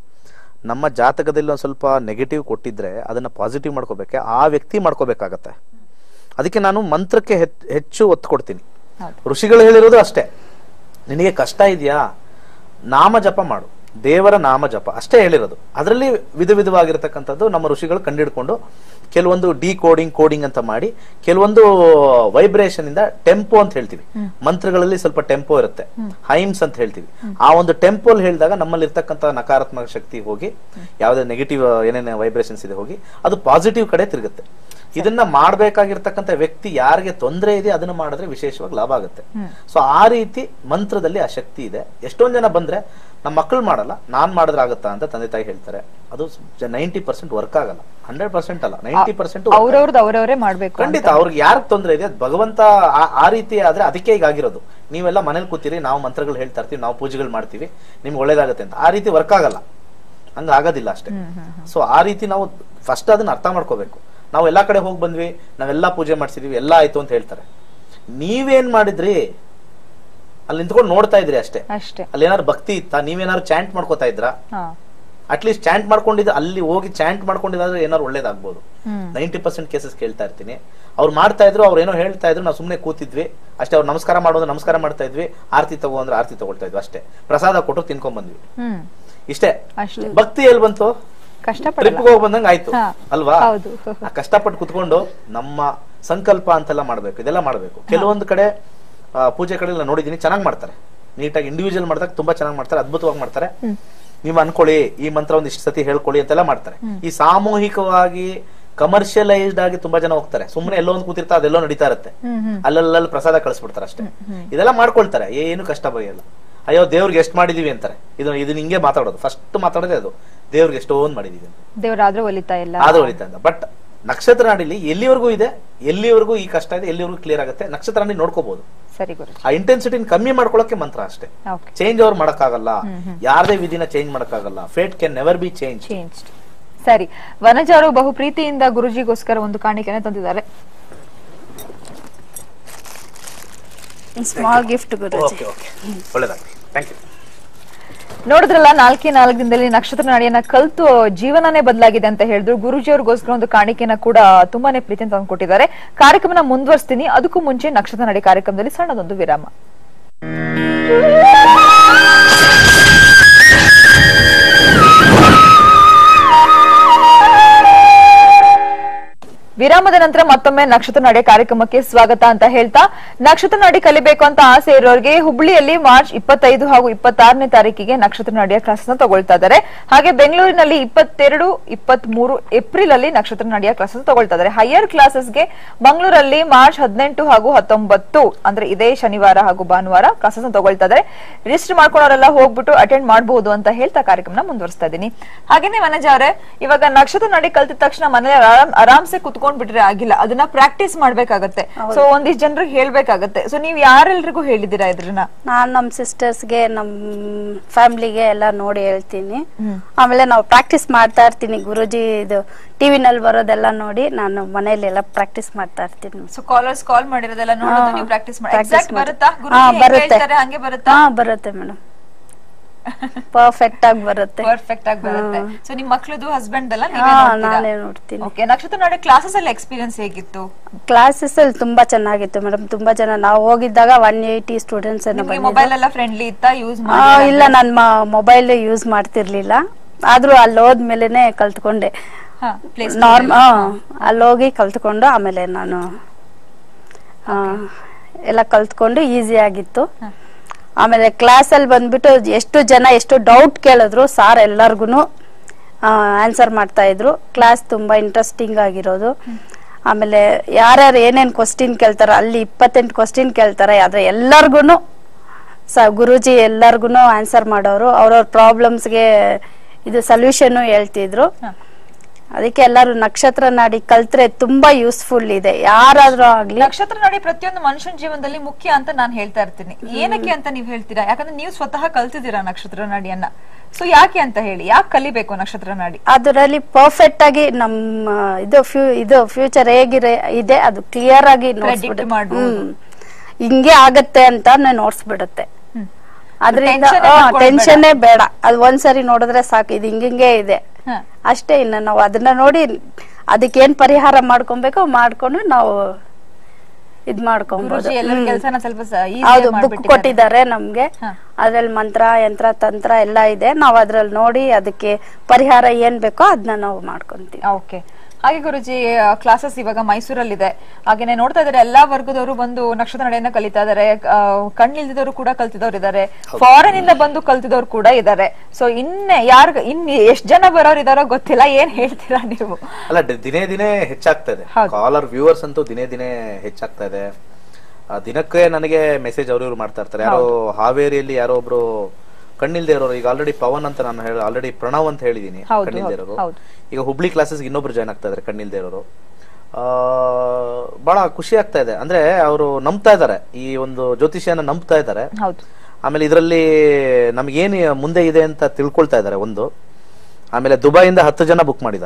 ನಮ್ಮ ಜಾತಕದಲ್ಲಿ ಒಂದ್ ಸ್ವಲ್ಪ ನೆಗೆಟಿವ್ ಕೊಟ್ಟಿದ್ರೆ ಅದನ್ನ ಪಾಸಿಟಿವ್ ಮಾಡ್ಕೋಬೇಕೆ ಆ ವ್ಯಕ್ತಿ ಮಾಡ್ಕೋಬೇಕಾಗತ್ತೆ ಅದಕ್ಕೆ ನಾನು ಮಂತ್ರಕ್ಕೆ ಹೆಚ್- ಹೆಚ್ಚು ಒತ್ತು ಕೊಡ್ತೀನಿ ಹೌದು. ಋಷಿಗಳು ಹೇಳಿರೋದು ಅಷ್ಟೇ ನಿನಗೆ ಕಷ್ಟ ಇದೆಯಾ ನಾಮ ಜಪ ಮಾಡು ದೇವರ ನಾಮ ಜಪ ಅಷ್ಟೇ ಹೇಳಿರೋದು ಅದರಲ್ಲಿ ವಿಧ ವಿಧವಾಗಿರ್ತಕ್ಕಂಥದ್ದು ನಮ್ಮ ಋಷಿಗಳು ಕಂಡಿಡ್ಕೊಂಡು ಕೆಲವೊಂದು ಡಿ ಕೋಡಿಂಗ್ ಕೋಡಿಂಗ್ ಅಂತ ಮಾಡಿ ಕೆಲವೊಂದು ವೈಬ್ರೇಷನ್ ಇಂದ ಟೆಂಪೋ ಅಂತ ಹೇಳ್ತೀವಿ ಮಂತ್ರಗಳಲ್ಲಿ ಸ್ವಲ್ಪ ಟೆಂಪೋ ಇರುತ್ತೆ ಹೈಮ್ಸ್ ಅಂತ ಹೇಳ್ತೀವಿ ಆ ಒಂದು ಟೆಂಪೋಲ್ ಹೇಳಿದಾಗ ನಮ್ಮಲ್ಲಿ ಇರ್ತಕ್ಕಂಥ ನಕಾರಾತ್ಮಕ ಶಕ್ತಿ ಹೋಗಿ ಯಾವುದೇ ನೆಗೆಟಿವ್ ಏನೇನು ವೈಬ್ರೇಷನ್ಸ್ ಇದೆ ಹೋಗಿ ಅದು ಪಾಸಿಟಿವ್ ಕಡೆ ತಿರುಗುತ್ತೆ ಇದನ್ನ ಮಾಡ್ಬೇಕಾಗಿರ್ತಕ್ಕಂಥ ವ್ಯಕ್ತಿ ಯಾರಿಗೆ ತೊಂದರೆ ಇದೆ ಅದನ್ನ ಮಾಡಿದ್ರೆ ವಿಶೇಷವಾಗಿ ಲಾಭ ಆಗುತ್ತೆ ಸೊ ಆ ರೀತಿ ಮಂತ್ರದಲ್ಲಿ ಆ ಶಕ್ತಿ ಇದೆ ಎಷ್ಟೊಂದ್ ಜನ ಬಂದ್ರೆ ನಮ್ಮ ಮಕ್ಕಳು ಮಾಡಲ್ಲ ನಾನ್ ಮಾಡಿದ್ರೆ ಆಗುತ್ತಾ ಅಂತ ತಂದೆ ತಾಯಿ ಹೇಳ್ತಾರೆ ಅದು ನೈಂಟಿ ಪರ್ಸೆಂಟ್ ವರ್ಕ್ ಆಗಲ್ಲ ಹಂಡ್ರೆಡ್ ಪರ್ಸೆಂಟ್ ಅಲ್ಲ ನೈಂಟಿ ಪರ್ಸೆಂಟ್ ಅವ್ರವ್ರದ್ದು ಅವ್ರವರೇ ಮಾಡ್ಬೇಕು ಖಂಡಿತ ಅವ್ರಿಗೆ ಯಾರಿಗೆ ತೊಂದರೆ ಇದೆ ಅದ್ ಭಗವಂತ ಆ- ಆ ರೀತಿ ಆದ್ರೆ ಅದಕ್ಕೆ ಈಗ ಆಗಿರೋದು ನೀವೆಲ್ಲ ಮನೇಲಿ ಕೂತೀರಿ ನಾವು ಮಂತ್ರಗಳು ಹೇಳ್ತಾ ಇರ್ತೀವಿ ನಾವು ಪೂಜೆಗಳು ಮಾಡ್ತೀವಿ ನಿಮ್ಗೆ ಒಳ್ಳೇದಾಗತ್ತೆ ಅಂತ ಆ ರೀತಿ ವರ್ಕ್ ಆಗಲ್ಲ ಹಂಗ ಆಗೋದಿಲ್ಲ ಅಷ್ಟೇ ಸೊ ಆ ರೀತಿ ನಾವು ಫಸ್ಟ್ ಅದನ್ನ ಅರ್ಥ ಮಾಡ್ಕೋಬೇಕು ನಾವು ಎಲ್ಲಾ ಕಡೆ ಹೋಗಿ ಬಂದ್ವಿ ನಾವೆಲ್ಲಾ ಪೂಜೆ ಮಾಡ್ಸಿದೀವಿ ಎಲ್ಲ ಆಯ್ತು ಅಂತ ಹೇಳ್ತಾರೆ ನೀವೇನ್ ಮಾಡಿದ್ರಿ ಅಲ್ಲಿ ನಿಂತ್ಕೊಂಡು ನೋಡ್ತಾ ಇದ್ರಿ ಅಷ್ಟೇ ಅಷ್ಟೇ ಅಲ್ಲಿ ಏನಾದ್ರು ಭಕ್ತಿ ಇತ್ತಾ ನೀವೇನಾದ್ರು ಚಾಂಟ್ ಮಾಡ್ಕೋತಾ ಇದ್ರಾ ಹಾ ಅಟ್ಲೀಸ್ಟ್ ಚಾಂಟ್ ಮಾಡ್ಕೊಂಡಿದ್ದ ಅಲ್ಲಿ ಹೋಗಿ ಚಾಂಟ್ ಮಾಡ್ಕೊಂಡಿದ್ದಾದ್ರೆ ಏನಾದ್ರು ಒಳ್ಳೇದಾಗ್ಬೋದು ಹ್ಮ್ ನೈಂಟಿ ಪರ್ಸೆಂಟ್ ಕೇಸಸ್ ಕೇಳ್ತಾ ಇರ್ತೀನಿ ಅವ್ರು ಮಾಡ್ತಾ ಇದ್ರು ಅವ್ರು ಏನೋ ಹೇಳ್ತಾ ಇದ್ರು ನಾವು ಸುಮ್ಮನೆ ಕೂತಿದ್ವಿ ಅಷ್ಟೇ ಅವ್ರು ನಮಸ್ಕಾರ ಮಾಡೋದು ನಮಸ್ಕಾರ ಮಾಡ್ತಾ ಇದ್ವಿ ಆರತಿ ತಗೋ ಅಂದ್ರೆ ಆರತಿ ತಗೊಳ್ತಾ ಇದ್ವಿ ಅಷ್ಟೇ ಪ್ರಸಾದ ಕೊಟ್ಟು ತಿನ್ಕೊಂಡ್ ಬಂದ್ವಿ ಹ್ಮ್ ಇಷ್ಟೇ ಅಷ್ಟೇ ಭಕ್ತಿ ಎಲ್ಲಿ ಬಂತು ಕಷ್ಟಪಡಲ್ಲ ಟ್ರಿಪ್ ಹೋಗಿ ಬಂದಂಗ ಆಯ್ತು ಹಾ. ಅಲ್ವಾ ಹೌದು. ಆ ಕಷ್ಟಪಟ್ಟು ಕುತ್ಕೊಂಡು ನಮ್ಮ ಸಂಕಲ್ಪ ಅಂತೆಲ್ಲ ಮಾಡ್ಬೇಕು ಇದೆಲ್ಲ ಮಾಡ್ಬೇಕು ಕೆಲವೊಂದು ಕಡೆ ಆ, ಪೂಜೆ ಕಡೆ ಎಲ್ಲ ನೋಡಿದೀನಿ ಚೆನ್ನಾಗಿ ಮಾಡ್ತಾರೆ ನೀಟಾಗಿ ಇಂಡಿವಿಜುವಲ್ ಮಾಡಿದಾಗ ತುಂಬಾ ಚೆನ್ನಾಗಿ ಮಾಡ್ತಾರೆ ಅದ್ಭುತವಾಗಿ ಮಾಡ್ತಾರೆ ನೀವು ಅನ್ಕೊಳ್ಳಿ ಈ ಮಂತ್ರ ಒಂದ್ ಇಷ್ಟು ಸತಿ ಹೇಳ್ಕೊಳ್ಳಿ ಅಂತೆಲ್ಲ ಮಾಡ್ತಾರೆ ಈ ಸಾಮೂಹಿಕವಾಗಿ ಕಮರ್ಷಿಯಲೈಸ್ಡ್ ಆಗಿ ತುಂಬಾ ಜನ ಹೋಗ್ತಾರೆ ಸುಮ್ಮನೆ ಎಲ್ಲೋ ಒಂದು ಕೂತಿರ್ತಾ ಅದೆಲ್ಲೋ ನಡೀತಾ ಇರುತ್ತೆ ಹ್ಮ್ ಹ್ಮ್ ಅಲ್ಲಲ್ಲಿ ಪ್ರಸಾದ ಕಳಿಸ್ಬಿಡ್ತಾರೆ ಅಷ್ಟೇ ಇದೆಲ್ಲ ಮಾಡ್ಕೊಳ್ತಾರೆ ಏನು ಕಷ್ಟ ಬಗೆಯಲ್ಲ ಅಯ್ಯೋ ದೇವ್ರಿಗೆ ಎಷ್ಟು ಮಾಡಿದೀವಿ ಅಂತಾರೆ ಇದು ಇದನ್ನ ಹಿಂಗೆ ಮಾತಾಡೋದು ಫಸ್ಟ್ ಮಾತಾಡೋದೇ ಅದು ದೇವ್ರಿಗೆ ಎಷ್ಟೊಂದು ಮಾಡಿದೀವಿ ಅಂತ ದೇವರಾದ್ರೂ ಒಲಿತಾ ಇಲ್ಲ ಆದ್ರೂ ಹೊಲಿತಾ ಅಂತ ಬಟ್ ನಕ್ಷತ್ರ ನಾಡಿಲಿ ಎಲ್ಲಿವರೆಗೂ ಇದೆ ಎಲ್ಲಿವರೆಗೂ ಈ ಕಷ್ಟ ಇದೆ ಎಲ್ಲಿವರೆಗೂ ಕ್ಲಿಯರ್ ಆಗುತ್ತೆ ನಕ್ಷತ್ರ ನಾಡಿ ನೋಡ್ಕೋಬಹುದು ಸರಿ ಗುರುಜಿ ಆ ಇಂಟೆನ್ಸಿಟಿನ ಕಮ್ಮಿ ಮಾಡ್ಕೊಳಕ್ಕೆ ಮಂತ್ರ ಅಷ್ಟೇ ಓಕೆ ಚೇಂಜ್ ಅವ್ರು ಮಾಡಕ್ಕಾಗಲ್ಲ ಯಾರದೇ ವಿಧಿನ ಚೇಂಜ್ ಮಾಡಕ್ಕಾಗಲ್ಲ fate can never be change change ಸರಿ ವನಜ ಅವರು ಬಹು ಪ್ರೀತಿಯಿಂದ ಗುರುಜಿಗೋಸ್ಕರ ಒಂದು ಕಾಣಿಕೆನ ತಂದಿದ್ದಾರೆ small gift Guruji okay okay ಒಳ್ಳೇದಾಗ್ಲಿ ಥ್ಯಾಂಕ್ ಯು ನೋಡಿದ್ರಲ್ಲ ನಾಲ್ಕೇ ನಾಲ್ಕು ದಿನದಲ್ಲಿ ನಕ್ಷತ್ರ ನಾಡಿಯನ್ನ ಕಲ್ತು ಜೀವನನೇ ಬದಲಾಗಿದೆ ಅಂತ ಹೇಳಿದ್ರು ಗುರುಜಿ ಅವ್ರಿಗೋಸ್ಕರ ಒಂದು ಕಾಣಿಕೆನ ಕೂಡ ತುಂಬಾನೇ ಪ್ರೀತಿಯಿಂದ ತಂದ್ಕೊಟ್ಟಿದ್ದಾರೆ ಕಾರ್ಯಕ್ರಮನ ಮುಂದುವರಿಸ್ತೀನಿ ಅದಕ್ಕೂ ಮುಂಚೆ ನಕ್ಷತ್ರ ನಾಡಿ ಕಾರ್ಯಕ್ರಮದಲ್ಲಿ ಸಣ್ಣದೊಂದು ವಿರಾಮ ವಿರಾಮದ ನಂತರ ಮತ್ತೊಮ್ಮೆ ನಕ್ಷತ್ರ ನಾಡಿ ಕಾರ್ಯಕ್ರಮಕ್ಕೆ ಸ್ವಾಗತ ಅಂತ ಹೇಳ್ತಾ ನಕ್ಷತ್ರ ನಾಡಿ ಕಲಿಬೇಕು ಅಂತ ಆಸೆ ಇರೋರಿಗೆ ಹುಬ್ಳಿಯಲ್ಲಿ ಮಾರ್ಚ್ ಇಪ್ಪತ್ತೈದು ಹಾಗೂ ಇಪ್ಪತ್ತಾರನೇ ತಾರೀಕಿಗೆ ನಕ್ಷತ್ರ ನಾಡಿಯ ಕ್ಲಾಸ್ ತಗೊಳ್ತಾ ಇದ್ದಾರೆ ಹಾಗೆ ಬೆಂಗಳೂರಿನಲ್ಲಿ ಇಪ್ಪತ್ತೆರಡು ಇಪ್ಪತ್ತ್ ಮೂರು ಏಪ್ರಿಲ್ ಅಲ್ಲಿ ನಕ್ಷತ್ರ ನಾಡಿಯ ಕ್ಲಾಸಸ್ ತಗೊಳ್ತಾ ಇದ್ದಾರೆ ಹೈಯರ್ ಕ್ಲಾಸಸ್ಗೆ ಮಂಗಳೂರಲ್ಲಿ ಮಾರ್ಚ್ ಹದಿನೆಂಟು ಹಾಗೂ ಹತ್ತೊಂಬತ್ತು ಅಂದ್ರೆ ಇದೇ ಶನಿವಾರ ಹಾಗೂ ಭಾನುವಾರ ಕ್ಲಾಸಸ್ ತಗೊಳ್ತಾ ಇದ್ದಾರೆ ರಿಜಿಸ್ಟರ್ ಮಾಡ್ಕೊಳ್ಳೋರೆಲ್ಲ ಹೋಗ್ಬಿಟ್ಟು ಅಟೆಂಡ್ ಮಾಡಬಹುದು ಅಂತ ಹೇಳ್ತಾ ಕಾರ್ಯಕ್ರಮನ ಮುಂದುವರಿಸ್ತಾ ಇದ್ದೀನಿ ಹಾಗೇನೆ ಮನಜ ಅವರೇ ಇವಾಗ ನಕ್ಷತ್ರ ನಾಡಿ ಕಲ್ತಿದ ತಕ್ಷಣ ಮನೇಲಿ ಆರಾಮ್ ಆರಾಮ್ಸೆ ಕುತ್ಕೊಂಡ್ ಬಿಟ್ರೆ ಆಗಿಲ್ಲ ಅದನ್ನ ಪ್ರಾಕ್ಟೀಸ್ ಮಾಡ್ಬೇಕಾಗತ್ತೆ ಸೊ ಒಂದಿಷ್ಟು ಜನರಿಗೆ ಹೇಳ್ಬೇಕಾಗತ್ತೆ ಸೊ ನೀವ್ ಯಾರೆಲ್ರಿಗೂ ಹೇಳಿದೀರಾ ಇದ್ರನ್ನ ನಾನ್ ನಮ್ ಸಿಸ್ಟರ್ಸ್ಗೆ ನಮ್ ಫ್ಯಾಮಿಲಿಗೆ ಎಲ್ಲ ನೋಡಿ ಹೇಳ್ತೀನಿ ಆಮೇಲೆ ನಾವು ಪ್ರಾಕ್ಟೀಸ್ ಮಾಡ್ತಾ ಇರ್ತೀನಿ ಗುರುಜಿ ಇದು ಟಿವಿನಲ್ಲಿ ಬರೋದೆಲ್ಲ ನೋಡಿ ನಾನು ಮನೇಲಿ ಎಲ್ಲ ಪ್ರಾಕ್ಟೀಸ್ ಮಾಡ್ತಾ ಇರ್ತೀನಿ ಸೊ ಕಾಲರ್ಸ್ ಕಾಲ್ ಮಾಡಿರೋದೆಲ್ಲ ನೋಡೋದು ನೀವು ಪ್ರಾಕ್ಟೀಸ್ ಮಾಡಿ Practice ಎಕ್ಸಾಕ್ಟ್ ಮಾಡಿ. ಬರುತ್ತಾ ಗುರುಜಿ ಹಾ, ಹೆಂಗ್ ಬರುತ್ತೆ. ಹೇಳ್ತಾರೆ ಹಂಗೆ ಬರುತ್ತಾ ಹಾ ಬರುತ್ತೆ ಮೇಡಮ್ ಪರ್ಫೆಕ್ಟ್ ಆಗಿ ಬರುತ್ತೆ ಪರ್ಫೆಕ್ಟ್ ಆಗಿ ಬರುತ್ತೆ ಸೊ ನಿಮ್ ಮಕ್ಳದು ಹಸ್ಬೆಂಡ್ ಎಲ್ಲ ಹಾ ನಾನೇ ನೋಡ್ತೀನಿ ಓಕೆ ನಕ್ಷತ್ರ ನಾಡಿ ಕ್ಲಾಸಸ್ ಅಲ್ಲಿ ಎಕ್ಸ್ಪೀರಿಯನ್ಸ್ ಹೇಗಿತ್ತು ಕ್ಲಾಸಸ್ ಅಲ್ಲಿ ತುಂಬಾ ಚೆನ್ನಾಗಿತ್ತು ಮೇಡಮ್ ತುಂಬಾ ಜನ ನಾವು ಹೋಗಿದ್ದಾಗ ಒನ್ ಏಯ್ಟಿ ಸ್ಟೂಡೆಂಟ್ಸ್ ನಿಮ್ಗೆ ಮೊಬೈಲ್ ಎಲ್ಲ ಫ್ರೆಂಡ್ಲಿ ಇತ್ತಾ ಯೂಸ್ ಆ, ಮಾಡಿ ಇಲ್ಲ ನನ್ ಮೊಬೈಲ್ ಯೂಸ್ ಮಾಡ್ತಿರ್ಲಿಲ್ಲ ಆದ್ರೂ ಅಲ್ಲಿ ಹೋದ್ಮೇಲೆನೆ ಕಲ್ತ್ಕೊಂಡೆ ಹಾ ಪ್ಲೇಸ್ ನಾರ್ಮ್ ಅಲ್ಲಿ ಹೋಗಿ ಕಲ್ತ್ಕೊಂಡು ಆಮೇಲೆ ನಾನು ಆ, ಎಲ್ಲ ಕಲ್ತ್ಕೊಂಡು ಈಸಿ ಆಗಿತ್ತು ಆಮೇಲೆ ಕ್ಲಾಸಲ್ಲಿ ಬಂದ್ಬಿಟ್ಟು ಎಷ್ಟು ಜನ ಎಷ್ಟು ಡೌಟ್ ಕೇಳಿದ್ರು ಸಾರ್ ಎಲ್ಲರಿಗೂ ಆನ್ಸರ್ ಮಾಡ್ತಾ ಇದ್ರು ಕ್ಲಾಸ್ ತುಂಬಾ ಇಂಟ್ರೆಸ್ಟಿಂಗ್ ಆಗಿರೋದು ಆಮೇಲೆ ಯಾರ್ಯಾರು ಏನೇನ್ ಕ್ವಶನ್ ಕೇಳ್ತಾರ ಅಲ್ಲಿ ಇಪ್ಪತ್ತೆಂಟು ಕ್ವಶನ್ ಕೇಳ್ತಾರೆ ಆದ್ರೆ ಎಲ್ಲರಿಗೂ ಸ ಗುರೂಜಿ ಎಲ್ಲರಿಗೂ ಆನ್ಸರ್ ಮಾಡೋರು ಅವ್ರವ್ರ ಪ್ರಾಬ್ಲಮ್ಸ್ಗೆ ಇದು ಸೊಲ್ಯೂಷನ್ ಹೇಳ್ತಿದ್ರು ಅದಕ್ಕೆ ಎಲ್ಲರೂ ನಕ್ಷತ್ರ ನಾಡಿ ಕಲ್ತ್ರೆ ತುಂಬಾ ಯೂಸ್ಫುಲ್ ಇದೆ ಯಾರಾದ್ರೂ ಆಗ್ಲಿ ನಕ್ಷತ್ರ ನಾಡಿ ಪ್ರತಿಯೊಂದು ಮನುಷ್ಯನ ಜೀವನದಲ್ಲಿ ಮುಖ್ಯ ಅಂತ ನಾನು ಹೇಳ್ತಾ ಇರ್ತೀನಿ ಏನಕ್ಕೆ ಅಂತ ನೀವ್ ಹೇಳ್ತೀರಾ ಯಾಕಂದ್ರೆ ನೀವು ಸ್ವತಃ ಕಲ್ತಿದ್ದೀರಾ ನಕ್ಷತ್ರ ನಾಡಿಯನ್ನ ಸೊ ಯಾಕೆ ಅಂತ ಹೇಳಿ ಯಾಕೆ ಕಲಿಬೇಕು ನಕ್ಷತ್ರ ನಾಡಿ ಅದರಲ್ಲಿ ಪರ್ಫೆಕ್ಟ್ ಆಗಿ ನಮ್ಮ ಇದು ಫ್ಯೂ ಇದು ಫ್ಯೂಚರ್ ಹೇಗಿರೆ ಇದೆ ಅದು ಕ್ಲಿಯರ್ ಆಗಿ ನೋಡ್ಸ್ಬಿಡುತ್ತೆ ಮಾಡ್ಬೋದು. ಹ್ಮ್. ಹಿಂಗೆ ಆಗತ್ತೆ ಅಂತ ನೋಡ್ಸ್ಬಿಡುತ್ತೆ ಅದರಿಂದ Tension ಏ ಮಾಡ್ಕೊಳ್ಳೋದ್ ಟೆನ್ಷನ್ನೇ ಬೇಡ ಅದು ಒಂದ್ಸರಿ ನೋಡಿದ್ರೆ ಸಾಕು ಇದು ಹಿಂಗಿಂಗೆ ಇದೆ ಹ. ಅಷ್ಟೇ ಇನ್ನು ನಾವು ಅದನ್ನ ನೋಡಿ ಅದಕ್ಕೇನ್ ಪರಿಹಾರ ಮಾಡ್ಕೊಬೇಕೋ ಮಾಡ್ಕೊಂಡು ನಾವು ಇದ್ ಮಾಡ್ಕೊಬಹುದು ಗುರೂಜಿ ಎಲ್ಲರ ಕೆಲಸನ ಸ್ವಲ್ಪ ಹೌದು ಈಸಿ ಬುಕ್ ಕೊಟ್ಟಿದ್ದಾರೆ ನಮ್ಗೆ ಹಾ. ಅದ್ರಲ್ಲಿ ಮಂತ್ರ ಯಂತ್ರ ತಂತ್ರ ಎಲ್ಲ ಇದೆ ನಾವ್ ಅದ್ರಲ್ಲಿ ನೋಡಿ ಅದಕ್ಕೆ ಪರಿಹಾರ ಏನ್ ಬೇಕೋ ಅದನ್ನ ನಾವು ಮಾಡ್ಕೊಂತೀವಿ ಓಕೆ ಹಾಗೆ ಗುರುಜಿ ಕ್ಲಾಸಸ್ ಇವಾಗ ಮೈಸೂರಲ್ಲಿದೆ ಹಾಗೇನೆ ನೋಡ್ತಾ ಇದಾರೆ ಎಲ್ಲಾ ವರ್ಗದವರು ಬಂದು ನಕ್ಷತ್ರ ನಡೆಯನ್ನ ಕಲಿತಾ ಇದಾರೆ ಆ, ಕಣ್ಣಿಲ್ದಿದವರು ಕೂಡ ಕಲ್ತಿದವ್ರು ಇದಾರೆ ಫಾರಿನ್ ಇಂದ ಬಂದು ಕಲ್ತಿದವ್ರು ಕೂಡ ಇದಾರೆ ಸೊ ಇನ್ನೇ ಯಾರ್ ಇನ್ ಎಷ್ಟ್ ಜನ ಬರೋರು ಇದಾರೋ ಗೊತ್ತಿಲ್ಲ ಏನ್ ಹೇಳ್ತೀರಾ ನೀವು ಅಲ್ಲ ಡಿ- ದಿನೇ ದಿನೇ ಹೆಚ್ಚಾಗ್ತಾ ಇದೆ ಹೌದು. ಕಾಲರ್ ವ್ಯೂವರ್ಸ್ ಅಂತೂ ದಿನೇ ದಿನೇ ಹೆಚ್ಚಾಗ್ತಾ ಇದೆ ಆ, ದಿನಕ್ಕೆ ನನಗೆ ಮೆಸೇಜ್ ಅವ್ರು ಇವ್ರು ಮಾಡ್ತಾ ಇರ್ತಾರೆ ಯಾರೋ ಹಾವೇರಿಯಲ್ಲಿ ಯಾರೋ ಒಬ್ರು ಕಣ್ಣಿಲ್ದೇ ಇರೋರು ಈಗ ಆಲ್ರೆಡಿ ಪವನ್ ಅಂತ ನಾನು ಹೇಳಿ ಆಲ್ರೆಡಿ ಪ್ರಣವ್ ಅಂತ ಹೇಳಿದೀನಿ ಹೌದು, ಕಣ್ಣಿಲ್ದೇ ಹೌದು, ಇರೋರು ಹೌದು. ಈಗ ಹುಬ್ಳಿ ಕ್ಲಾಸಸ್ ಇನ್ನೊಬ್ರು ಜಾಯ್ನ್ ಆಗ್ತಾ ಇದಾರೆ ಕಣ್ಣಿಲ್ದೇ ಇರೋರು ಆ, ಬಹಳ ಖುಷಿ ಆಗ್ತಾ ಇದೆ ಅಂದ್ರೆ ಅವರು ನಂಬ್ತಾ ಇದ್ದಾರೆ ಈ ಒಂದು ಜ್ಯೋತಿಷ್ಯನ ನಂಬ್ತಾ ಇದ್ದಾರೆ ಹೌದು ಆಮೇಲೆ ಇದರಲ್ಲಿ ನಮ್ಗೇನು ಮುಂದೆ ಇದೆ ಅಂತ ತಿಳ್ಕೊಳ್ತಾ ಇದ್ದಾರೆ ಒಂದು ಆಮೇಲೆ ದುಬೈಯಿಂದ ಹತ್ತು ಜನ ಬುಕ್ ಮಾಡಿದ್ದಾರೆ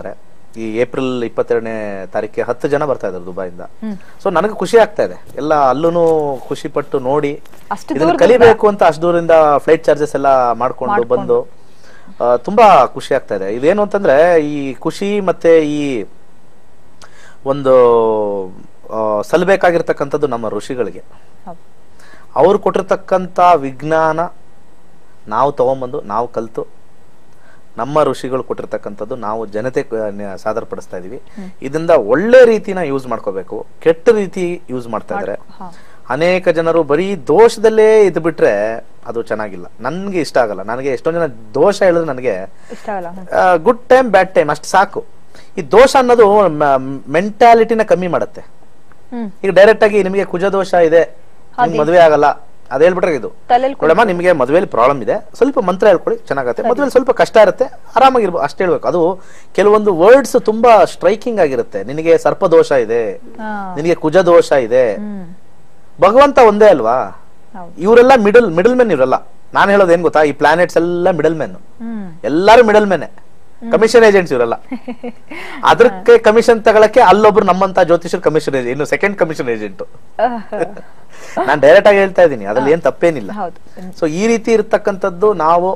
ಈ ಏಪ್ರಿಲ್ ಇಪ್ಪತ್ತೆರಡನೇ ತಾರೀಕಿಗೆ ಹತ್ತು ಜನ ಬರ್ತಾ ಇದ್ದಾರೆ ದುಬೈಯಿಂದ ಸೊ ನನಗೆ ಖುಷಿ ಆಗ್ತಾ ಇದೆ ಎಲ್ಲ ಅಲ್ಲೂ ಖುಷಿ ಪಟ್ಟು ನೋಡಿ ಅಷ್ಟು ಇದನ್ನ ದೂರದಿಂದ? ಕಲಿಬೇಕು ಅಂತ ಅಷ್ಟು ದೂರದಿಂದ ಫ್ಲೈಟ್ ಚಾರ್ಜಸ್ ಎಲ್ಲ ಮಾಡ್ಕೊಂಡು ಬಂದು ಆ, ತುಂಬಾ ಖುಷಿ ಆಗ್ತಾ ಇದೆ ಇದೇನು ಅಂತಂದ್ರೆ ಈ ಖುಷಿ ಮತ್ತೆ ಈ ಒಂದು ಆ, ಸಲ್ಲಬೇಕಾಗಿರ್ತಕ್ಕಂಥದ್ದು ನಮ್ಮ ಋಷಿಗಳಿಗೆ ಹೌದು. ಅವ್ರು ಕೊಟ್ಟಿರ್ತಕ್ಕಂಥ ವಿಜ್ಞಾನ ನಾವು ತಗೊಂಬಂದು ನಾವು ಕಲ್ತು ನಮ್ಮ ಋಷಿಗಳು ಕೊಟ್ಟಿರ್ತಕ್ಕಂಥದ್ದು ನಾವು ಜನತೆ ಸಾದರಪಡಿಸ್ತಾ ಇದೀವಿ ಇದರಿಂದ ಒಳ್ಳೆ ರೀತಿನ ಯೂಸ್ ಮಾಡ್ಕೋಬೇಕು ಕೆಟ್ಟ ರೀತಿ ಯೂಸ್ ಮಾಡ್ತಾ ಇದ್ದಾರೆ ಹಾ. ಅನೇಕ ಜನರು ಬರೀ ದೋಷದಲ್ಲೇ ಇದ್ ಬಿಟ್ರೆ ಅದು ಚೆನ್ನಾಗಿಲ್ಲ ನನ್ಗೆ ಇಷ್ಟ ಆಗಲ್ಲ ನನಗೆ ಎಷ್ಟೊಂದ್ ಜನ ದೋಷ ಹೇಳಿದ್ರೆ ನನಗೆ ಇಷ್ಟ ಆಗಲ್ಲ hmm. Good time bad time ಅಷ್ಟು ಸಾಕು ಈ ದೋಷ ಅನ್ನೋದು ಮೆಂಟಾಲಿಟಿನ ಕಮ್ಮಿ ಮಾಡುತ್ತೆ ಹ್ಮ್ ಈಗ ಡೈರೆಕ್ಟ್ ಆಗಿ ನಿಮಗೆ ಕುಜ ದೋಷ ಇದೆ ನಿಮ್ಗೆ ಮದುವೆ ಆಗಲ್ಲ ಅದ್ ಹೇಳ್ಬಿಟ್ರೆ ಇದು ತಲೆಲ್ ನೋಡಮ್ಮ ನಿಮಗೆ ಮದುವೆಲಿ ಪ್ರಾಬ್ಲಮ್ ಇದೆ ಸ್ವಲ್ಪ ಮಂತ್ರ ಹೇಳ್ಕೊಡಿ ಚೆನ್ನಾಗತ್ತೆ ಮದುವೆಲಿ ಸ್ವಲ್ಪ ಕಷ್ಟ ಇರುತ್ತೆ ಆರಾಮಾಗಿರ್ಬೋದು ಅಷ್ಟೇ ಹೇಳ್ಬೇಕು ಅದು ಕೆಲವೊಂದು ವರ್ಡ್ಸ್ ತುಂಬಾ ಸ್ಟ್ರೈಕಿಂಗ್ ಆಗಿರುತ್ತೆ ನಿನಗೆ ಸರ್ಪದೋಷ ಇದೆ ಹಾ. ನಿನಗೆ ಕುಜ ದೋಷ ಇದೆ ಹ್ಮ್ ಭಗವಂತ ಒಂದೇ ಅಲ್ವಾ ಹೌದು. ಇವರೆಲ್ಲ ಮಿಡಲ್ ಮಿಡಲ್ ಮೆನ್ ಇವರೆಲ್ಲ ನಾನು ಹೇಳೋದು ಏನ್ ಗೊತ್ತಾ ಈ ಪ್ಲಾನೆಟ್ಸ್ ಎಲ್ಲ ಮಿಡಲ್ ಮೆನ್ ಹ್ಮ್ ಎಲ್ಲಾರು ಮಿಡಲ್ ಮೆನೆ ಕಮಿಷನ್ ಏಜೆಂಟ್ಸ್ ಇವರೆಲ್ಲ ಅದಕ್ಕೆ ಕಮಿಷನ್ ತಗೊಳಕ್ಕೆ ಅಲ್ಲೊಬ್ರು ನಮ್ಮಂತ ಜ್ಯೋತಿಷರು ಕಮಿಷನ್ ಏಜೆಂಟ್ ಇನ್ನು ಸೆಕೆಂಡ್ ಕಮಿಷನ್ ಏಜೆಂಟ್ ನಾನು ಡೈರೆಕ್ಟ್ ಆಗಿ ಹೇಳ್ತಾ ಇದ್ದೀನಿ ಅದ್ರಲ್ಲಿ ಏನ್ ತಪ್ಪೇನಿಲ್ಲ ಹೌದು ಸೊ ಈ ರೀತಿ ಇರ್ತಕ್ಕಂಥದ್ದು ನಾವು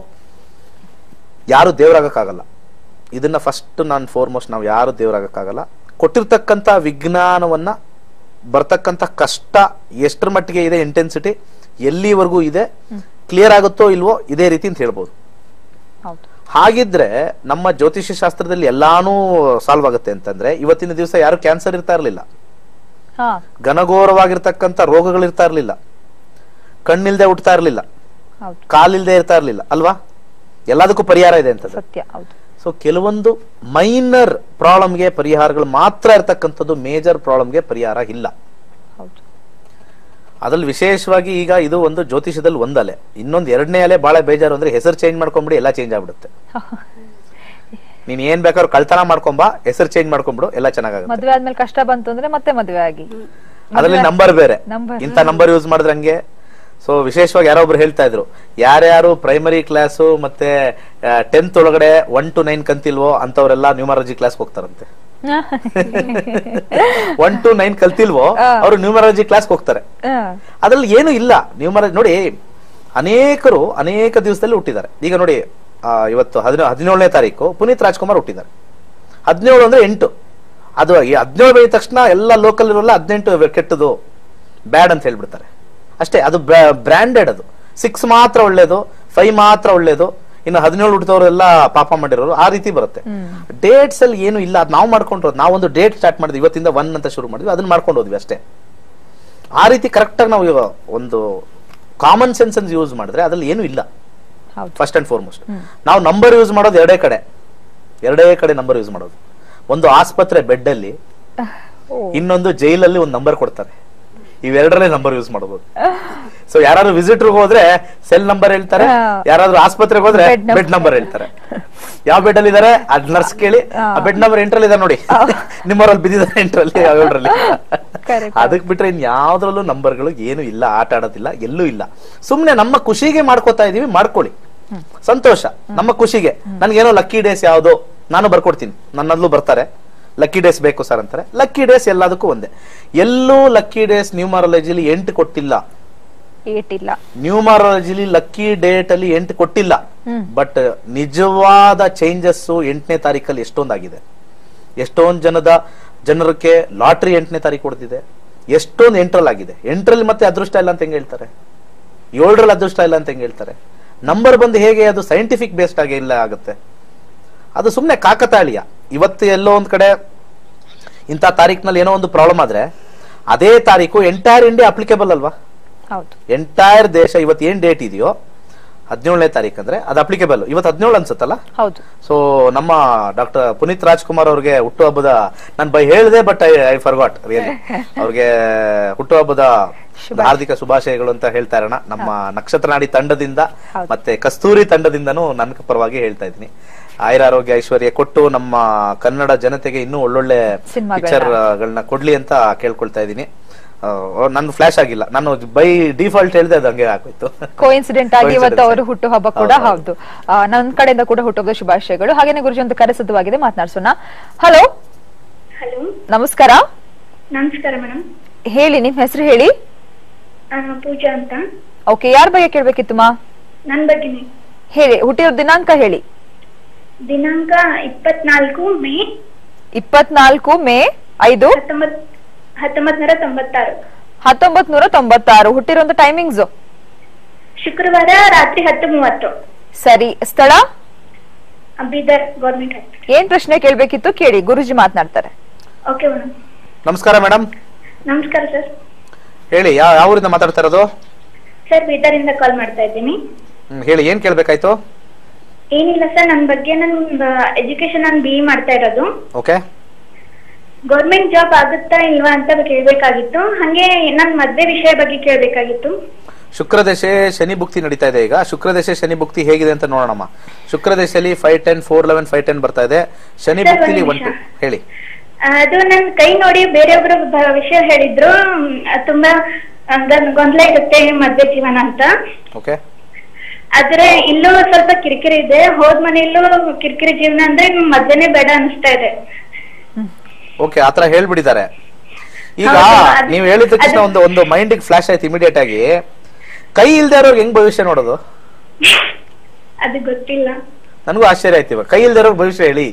ಯಾರು ದೇವರಾಗಕ್ಕಾಗಲ್ಲ ಇದನ್ನ ಫಸ್ಟ್ ನಾನು ಫೋರ್ಮೋಸ್ಟ್ ನಾವು ಯಾರು ದೇವರಾಗಕ್ಕಾಗಲ್ಲ ಕೊಟ್ಟಿರ್ತಕ್ಕಂಥ ವಿಜ್ಞಾನವನ್ನ ಬರ್ತಕ್ಕಂಥ ಕಷ್ಟ ಎಷ್ಟರ ಮಟ್ಟಿಗೆ ಇದೆ ಇಂಟೆನ್ಸಿಟಿ ಎಲ್ಲಿವರೆಗೂ ಇದೆ ಕ್ಲಿಯರ್ ಆಗುತ್ತೋ ಇಲ್ವೋ ಇದೇ ರೀತಿ ಅಂತ ಹೇಳ್ಬೋದು ಹೌದು ಹಾಗಿದ್ರೆ ನಮ್ಮ ಜ್ಯೋತಿಷ್ಯ ಶಾಸ್ತ್ರದಲ್ಲಿ ಎಲ್ಲಾನು ಸಾಲ್ವ್ ಆಗುತ್ತೆ ಅಂತಂದ್ರೆ ಇವತ್ತಿನ ದಿವಸ ಯಾರು ಕ್ಯಾನ್ಸರ್ ಇರ್ತಾ ಇರ್ಲಿಲ್ಲ ಹಾ ಘನಘೋರವಾಗಿರ್ತಕ್ಕಂಥ ರೋಗಗಳಿರ್ತಾ ಇರ್ಲಿಲ್ಲ ಕಣ್ಣಿಲ್ದೆ ಹುಟ್ತಾ ಇರ್ಲಿಲ್ಲ ಹೌದು ಕಾಲಿಲ್ದೆ ಇರ್ತಾ ಇರ್ಲಿಲ್ಲ ಅಲ್ವಾ ಎಲ್ಲದಕ್ಕೂ ಪರಿಹಾರ ಇದೆ ಅಂತದ್ದು ಸತ್ಯ ಹೌದು ಸೊ ಕೆಲವೊಂದು ಮೈನರ್ ಪ್ರಾಬ್ಲಮ್ಗೆ ಪರಿಹಾರಗಳು ಮಾತ್ರ ಇರ್ತಕ್ಕಂಥದ್ದು ಮೇಜರ್ ಪ್ರಾಬ್ಲಮ್ಗೆ ಪರಿಹಾರ ಇಲ್ಲ ಹೌದು ಅದ್ರಲ್ಲಿ ವಿಶೇಷವಾಗಿ ಈಗ ಇದು ಒಂದು ಜ್ಯೋತಿಷದಲ್ಲಿ ಒಂದ್ ಅಲೆ ಇನ್ನೊಂದು ಎರಡನೇ ಅಲೆ ಬಹಳ ಬೇಜಾರು ಅಂದ್ರೆ ಹೆಸರು ಚೇಂಜ್ ಮಾಡ್ಕೊಂಬಿಡಿ ಎಲ್ಲ ಚೇಂಜ್ ಆಗ್ಬಿಡುತ್ತೆ ನೀನ್ ಏನ್ ಬೇಕಾದ್ರೂ ಕಳ್ತನ ಮಾಡ್ಕೊಂಬಾ ಹೆಸರು ಚೇಂಜ್ ಮಾಡ್ಕೊಂಬಿಡು ಎಲ್ಲ ಚೆನ್ನಾಗಾಗುತ್ತೆ ಮದ್ವೆ ಆದ್ಮೇಲೆ ಕಷ್ಟ ಬಂತು ಅಂದ್ರೆ ಮತ್ತೆ ಮದ್ವೆ ಆಗಿ ಅದರಲ್ಲಿ ನಂಬರ್ ಬೇರೆ Number. ಇಂಥ ನಂಬರ್ ಯೂಸ್ ಮಾಡಿದ್ರೆ ಹಂಗೆ ಸೊ ವಿಶೇಷವಾಗಿ ಯಾರೋ ಒಬ್ರು ಹೇಳ್ತಾ ಇದ್ರು ಯಾರ್ಯಾರು ಪ್ರೈಮರಿ ಕ್ಲಾಸು ಮತ್ತೆ ಟೆಂತ್ ಒಳಗಡೆ ಒನ್ ಟು ನೈನ್ ಕಂತಿಲ್ವೋ ಅಂತವ್ರೆಲ್ಲ ನ್ಯೂಮರಾಲಜಿ ಕ್ಲಾಸ್ ಹೋಗ್ತಾರಂತೆ ಒನ್ ಟು ನೈನ್ ಕಲ್ತಿಲ್ವೋ ಅವರು ನ್ಯೂಮರಾಲಜಿ ಕ್ಲಾಸ್ ಹೋಗ್ತಾರೆ ಹಾ. ಅದ್ರಲ್ಲಿ ಏನು ಇಲ್ಲ ನ್ಯೂಮರಾಲಜಿ ನೋಡಿ ಅನೇಕರು ಅನೇಕ ದಿವಸದಲ್ಲಿ ಹುಟ್ಟಿದ್ದಾರೆ ಈಗ ನೋಡಿ ಆ, ಇವತ್ತು ಹದಿನ ಹದಿನೇಳನೇ ತಾರೀಕು ಪುನೀತ್ ರಾಜ್ಕುಮಾರ್ ಹುಟ್ಟಿದ್ದಾರೆ ಹದಿನೇಳು ಅಂದ್ರೆ ಎಂಟು ಅದು ಈ ಹದಿನೇಳು ಬೆಳೆದ ತಕ್ಷಣ ಎಲ್ಲ ಲೋಕಲ್ ಇರೋಲ್ಲ ಹದಿನೆಂಟು ಕೆಟ್ಟದು ಬ್ಯಾಡ್ ಅಂತ ಹೇಳ್ಬಿಡ್ತಾರೆ ಅಷ್ಟೇ ಅದು ಬ್ರ್ಯಾಂಡೆಡ್ ಅದು ಸಿಕ್ಸ್ ಮಾತ್ರ ಒಳ್ಳೇದು ಫೈವ್ ಮಾತ್ರ ಒಳ್ಳೇದು ಇನ್ನು ಹದಿನೇಳು ಹುಟ್ಟಿದವರೆಲ್ಲ ಪಾಪ ಮಾಡಿರೋರು ಆ ರೀತಿ ಬರುತ್ತೆ ಡೇಟ್ಸ್ ಅಲ್ಲಿ ಏನು ಇಲ್ಲ ಅದು ನಾವು ಮಾಡ್ಕೊಂಡಿರೋದು ನಾವೊಂದು ಡೇಟ್ ಸ್ಟಾರ್ಟ್ ಮಾಡಿದ್ವಿ ಇವತ್ತಿಂದ ಒನ್ ಅಂತ ಶುರು ಮಾಡಿದ್ವಿ ಅದನ್ನ ಮಾಡ್ಕೊಂಡು ಹೋದ್ವಿ ಅಷ್ಟೇ ಆ ರೀತಿ ಕರೆಕ್ಟ್ ಆಗಿ ನಾವು ಇವಾಗ ಒಂದು ಕಾಮನ್ ಸೆನ್ಸ್ ಅನ್ನು ಯೂಸ್ ಮಾಡಿದ್ರೆ ಅದ್ರಲ್ಲಿ ಏನು ಇಲ್ಲ ಹೌದು ಫಸ್ಟ್ ಅಂಡ್ ಫಾರ್ಮೋಸ್ಟ್ ನಾವು ನಂಬರ್ ಯೂಸ್ ಮಾಡೋದು ಎರಡೇ ಕಡೆ ಎರಡೇ ಕಡೆ ನಂಬರ್ ಯೂಸ್ ಮಾಡೋದು ಒಂದು ಆಸ್ಪತ್ರೆ ಬೆಡ್ ಅಲ್ಲಿ ಓ. ಇನ್ನೊಂದು ಜೈಲಲ್ಲಿ ಒಂದು ನಂಬರ್ ಕೊಡ್ತಾರೆ ಇವೆರಡರಲ್ಲೇ ನಂಬರ್ ಯೂಸ್ ಮಾಡಬಹುದು ಸೊ ಯಾರಾದ್ರೂ ವಿಸಿಟರ್ ಹೋದ್ರೆ ಸೆಲ್ ನಂಬರ್ ಹೇಳ್ತಾರೆ ಹಾ. ಯಾರಾದ್ರೂ ಆಸ್ಪತ್ರೆಗೆ ಹೋದ್ರೆ Bed number. ಬೆಡ್ ನಂಬರ್ ಹೇಳ್ತಾರೆ ಯಾವ ಬೆಡ್ ಅಲ್ಲಿ ಇದಾರೆ ಅದ್ ನರ್ಸ್ ಕೇಳಿ ಆ ಬೆಡ್ ನಂಬರ್ ಎಂಟ್ರಲ್ಲಿ ಇದೆ ನೋಡಿ ನಿಮ್ಮವ್ರಲ್ಲಿ ಬಿದ್ದಿದ್ದಾರೆ ಎಂಟ್ರಲ್ಲಿ ಯಾವ್ದ್ರಲ್ಲಿ Correct. ಅದಕ್ ಬಿಟ್ರೆ ಇನ್ ಯಾವ್ದ್ರಲ್ಲೂ ನಂಬರ್ಗಳು ಏನು ಇಲ್ಲ ಆಟ ಆಡೋದಿಲ್ಲ ಎಲ್ಲೂ ಇಲ್ಲ ಸುಮ್ನೆ ನಮ್ಮ ಖುಷಿಗೆ ಮಾಡ್ಕೋತಾ ಇದೀವಿ ಮಾಡ್ಕೊಳ್ಳಿ ಸಂತೋಷ ನಮ್ಮ ಖುಷಿಗೆ ನನ್ಗೇನೋ ಲಕ್ಕಿ ಡೇಸ್ ಯಾವ್ದೋ ನಾನು ಬರ್ಕೊಡ್ತೀನಿ ನನ್ನಲ್ಲೂ ಬರ್ತಾರೆ ಲಕ್ಕಿ ಡೇಸ್ ಬೇಕು ಸರ್ ಅಂತಾರೆ ಲಕ್ಕಿ ಡೇಸ್ ಎಲ್ಲದಕ್ಕೂ ಒಂದೇ ಎಲ್ಲೂ ಲಕ್ಕಿ ಡೇಸ್ ನ್ಯೂಮರಾಲಜಿಲಿ ಎಂಟು ಕೊಟ್ಟಿಲ್ಲ ಏಟ್ ಇಲ್ಲ ನ್ಯೂಮರಾಲಜಿಲಿ ಲಕ್ಕಿ ಡೇಟ್ ಅಲ್ಲಿ ಎಂಟು ಕೊಟ್ಟಿಲ್ಲ ಬಟ್ ನಿಜವಾದ ಚೇಂಜಸ್ ಎಂಟನೇ ತಾರೀಕಲ್ಲಿ ಎಷ್ಟೊಂದಾಗಿದೆ ಎಷ್ಟೊಂದ್ ಜನದ ಜನರಕ್ಕೆ ಲಾಟ್ರಿ ಎಂಟನೇ ತಾರೀಕು ಹೊಡೆದಿದೆ ಎಷ್ಟೊಂದು ಎಂಟ್ರಲ್ಲಿ ಆಗಿದೆ ಎಂಟ್ರಲ್ಲಿ ಮತ್ತೆ ಅದೃಷ್ಟ ಇಲ್ಲ ಅಂತ ಹೆಂಗ್ ಹೇಳ್ತಾರೆ ಏಳರಲ್ಲಿ ಅದೃಷ್ಟ ಇಲ್ಲ ಅಂತ ಹೆಂಗ್ ಹೇಳ್ತಾರೆ ನಂಬರ್ ಬಂದು ಹೇಗೆ ಅದು ಸೈಂಟಿಫಿಕ್ ಬೇಸ್ಡ್ ಆಗಿ ಇಲ್ಲ ಆಗುತ್ತೆ ಅದು ಸುಮ್ಮನೆ ಕಾಕತಾಳೀಯ ಇವತ್ತು ಎಲ್ಲೋ ಒಂದ್ ಕಡೆ ಇಂಥ ತಾರೀಕಿನಲ್ಲಿ ಏನೋ ಒಂದು ಪ್ರಾಬ್ಲಮ್ ಆದ್ರೆ ಅದೇ ತಾರೀಕು ಎಂಟೈರ್ ಇಂಡಿಯಾ ಅಪ್ಲಿಕೇಬಲ್ ಅಲ್ವಾ ಹೌದು ಎಂಟೈರ್ ದೇಶ ಇವತ್ತು ಏನ್ ಡೇಟ್ ಇದೆಯೋ ಹದಿನೇಳನೇ ತಾರೀಕು ಅಂದ್ರೆ ಅದು ಅಪ್ಲಿಕೇಬಲ್ ಇವತ್ತು ಹದಿನೇಳು ಅನ್ಸುತ್ತಲ್ಲ ಹೌದು ಸೊ ನಮ್ಮ ಡಾಕ್ಟರ್ ಪುನೀತ್ ರಾಜ್ಕುಮಾರ್ ಅವ್ರಿಗೆ ಹುಟ್ಟುಹಬ್ಬದ ನಾನು ಬೈ ಹೇಳಿದೆ but I I forgot really ಅವ್ರಿಗೆ ಹುಟ್ಟುಹಬ್ಬದ ಹಾರ್ದಿಕ ಶುಭಾಶಯಗಳು ಅಂತ ಹೇಳ್ತಾ ಇರೋಣ ನಮ್ಮ ನಕ್ಷತ್ರ ನಾಡಿ ತಂಡದಿಂದ ಹೌದು. ಮತ್ತೆ ಕಸ್ತೂರಿ ತಂಡದಿಂದನೂ ನನ್ನ ಪರವಾಗಿ ಹೇಳ್ತಾ ಇದ್ದೀನಿ ಆಯುರಾರೋಗ್ಯ ಐಶ್ವರ್ಯ ಕೊಟ್ಟು ನಮ್ಮ ಕನ್ನಡ ಜನತೆಗೆ ಇನ್ನೂ ಒಳ್ಳೊಳ್ಳೆ ಸಿನಿಮಾಗಳನ್ನ. ಪಿಕ್ಚರ್ ಗಳನ್ನ ಕೊಡ್ಲಿ ಅಂತ ಕೇಳ್ಕೊಳ್ತಾ ಇದ್ದೀನಿ ನನ್ನ ಫ್ಲಾಶ್ ಆಗಿಲ್ಲ ನಾನು ಬೈ ಡಿಫಾಲ್ಟ್ ಹೇಳಿದೆ ಅದು ಹಂಗೆ ಆಗೋಯ್ತು ಕೋಇನ್ಸಿಡೆಂಟ್ ಆಗಿ ಇವತ್ತು Coincidence. ಅವರು ಹುಟ್ಟು ಹಬ್ಬ ಕೂಡ ಹೌದು, ಹೌದು. ಹೌದು ಆ, ನನ್ನ ಕಡೆಯಿಂದ ಕೂಡ ಹುಟ್ಟುಹಬ್ಬದ ಶುಭಾಶಯಗಳು ಹಾಗೇನೆ ಗುರುಜಿ ಒಂದು ಕರೆ ಸಿದ್ಧವಾಗಿದೆ ಮಾತನಾಡ್ಸೋಣ ಹಲೋ ಹಲೋ ನಮಸ್ಕಾರ ನಮಸ್ಕಾರ ಮೇಡಮ್ ಹೇಳಿ ನಿಮ್ ಹೆಸರು ಹೇಳಿ ಪೂಜಾ ಅಂತ ಓಕೆ ಯಾರ ಬಗ್ಗೆ ಕೇಳ್ಬೇಕಿತ್ತು ಮಾ ನನ್ನ ಬಗ್ಗೆನೇ ಹೇಳಿ ಹುಟ್ಟಿರೋ ದಿನಾಂಕ ಹೇಳಿ ದಿನಾಂಕ ಇಪ್ಪತ್ನಾಲ್ಕು ಮೇ ಇಪ್ಪತ್ನಾಲ್ಕು ಮೇ ಐದು ಹತ್ತೊಂಬತ್ ಹತ್ತೊಂಬತ್ ನೂರ ತೊಂಬತ್ತಾರು ಹತ್ತೊಂಬತ್ ನೂರ ತೊಂಬತ್ತಾರು ಹುಟ್ಟಿರುವಂತ ಟೈಮಿಂಗ್ಸ್ ಶುಕ್ರವಾರ ರಾತ್ರಿ ಹತ್ತು ಮೂವತ್ತು ಸರಿ ಸ್ಥಳ ಬೀದರ್ ಗೌರ್ಮೆಂಟ್ ಆಯ್ತು ಏನ್ ಪ್ರಶ್ನೆ ಕೇಳ್ಬೇಕಿತ್ತು ಕೇಳಿ ಗುರುಜಿ ಮಾತನಾಡ್ತಾರೆ ಓಕೆ ಮೇಡಮ್ ನಮಸ್ಕಾರ ಮೇಡಮ್ ನಮಸ್ಕಾರ ಸರ್ ಹೇಳಿ ಯಾವ ಯಾವ ಊರಿಂದ ಮಾತಾಡ್ತಾ ಇರೋದು ಸರ್ ಬೀದರಿಂದ ಕಾಲ್ ಮಾಡ್ತಾ ಇದ್ದೀನಿ ಹ್ಮ್, ಹೇಳಿ ಏನ್ ಕೇಳ್ಬೇಕಾಯ್ತು ಏನಿಲ್ಲ ಸರ್ ನನ್ನ ಬಗ್ಗೆ ನನ್ನ ಎಜುಕೇಶನ್ ನಾನು ಬಿ ಇ ಮಾಡ್ತಾ ಇರೋದು ಓಕೆ ಗೌರ್ಮೆಂಟ್ ಜಾಬ್ ಆಗುತ್ತಾ ಇಲ್ವಾ ಅಂತ ಕೇಳಬೇಕಾಗಿತ್ತು ಹಾಗೆ ನನ್ನ ಮದ್ವೆ ವಿಷಯ ಬಗ್ಗೆ ಕೇಳಬೇಕಾಗಿತ್ತು ಶುಕ್ರದಶೆ ಶನಿ ಭುಕ್ತಿ ನಡೀತಾ ಇದೆ ಈಗ ಶುಕ್ರದಶೆ ಶನಿ ಭುಕ್ತಿ ಹೇಗಿದೆ ಅಂತ ನೋಡೋಣಮ್ಮ ಶುಕ್ರದಶೆಯಲ್ಲಿ five ten four eleven five ten ಬರ್ತಾ ಇದೆ ಶನಿ Sir, ಭುಕ್ತಿಲಿ ಒಂದ್ ಒನ್ ಟು ನಿಮಿಷ. ಹೇಳಿ ಅದು ನನ್ ಕೈ ನೋಡಿ ಬೇರೆಯೊಬ್ರು ಬ- ವಿಷಯ ಹೇಳಿದ್ರು ಮ್, ಅದ್ ತುಂಬಾ ಆ, ಗನ್- ಗೊಂದಲ ಇರುತ್ತೆ ಮದ್ವೆ ಜೀವನ ಅಂತ ಓಕೆ ಆದ್ರೆ ಇಲ್ಲೂ ಸ್ವಲ್ಪ ಕಿರಿಕಿರಿ ಇದೆ ಹೋದ್ ಮನೆಯಲ್ಲೂ ಕಿರಿಕಿರಿ ಜೀವನ ಅಂದ್ರೆ ಮದ್ವೆನೇ ಬೇಡ ಅನಿಸ್ತಾ ಇದೆ ಓಕೆ ಆತರ ಹೇಳ್ಬಿಟ್ಟಿದ್ದಾರೆ ಈಗ ಹೌದು, ಅದು- ನೀವು ಹೇಳಿದ ತಕ್ಷಣ ಅದು- ಒಂದು ಒಂದು ಮೈಂಡಿಗೆ ಫ್ಲಾಶ್ ಆಯ್ತು ಇಮಿಡಿಯೇಟ್ ಆಗಿ ಕೈ ಇಲ್ದೇ ಇರೋರ್ಗೆ ಹೆಂಗ್ ಭವಿಷ್ಯ ನೋಡೋದು ಅದು ಗೊತ್ತಿಲ್ಲ ನನಗೂ ಆಶ್ಚರ್ಯ ಆಯ್ತು ಇವಾಗ ಕೈ ಇಲ್ದೇ ಇರೋರ್ಗೆ ಭವಿಷ್ಯ ಹೇಳಿ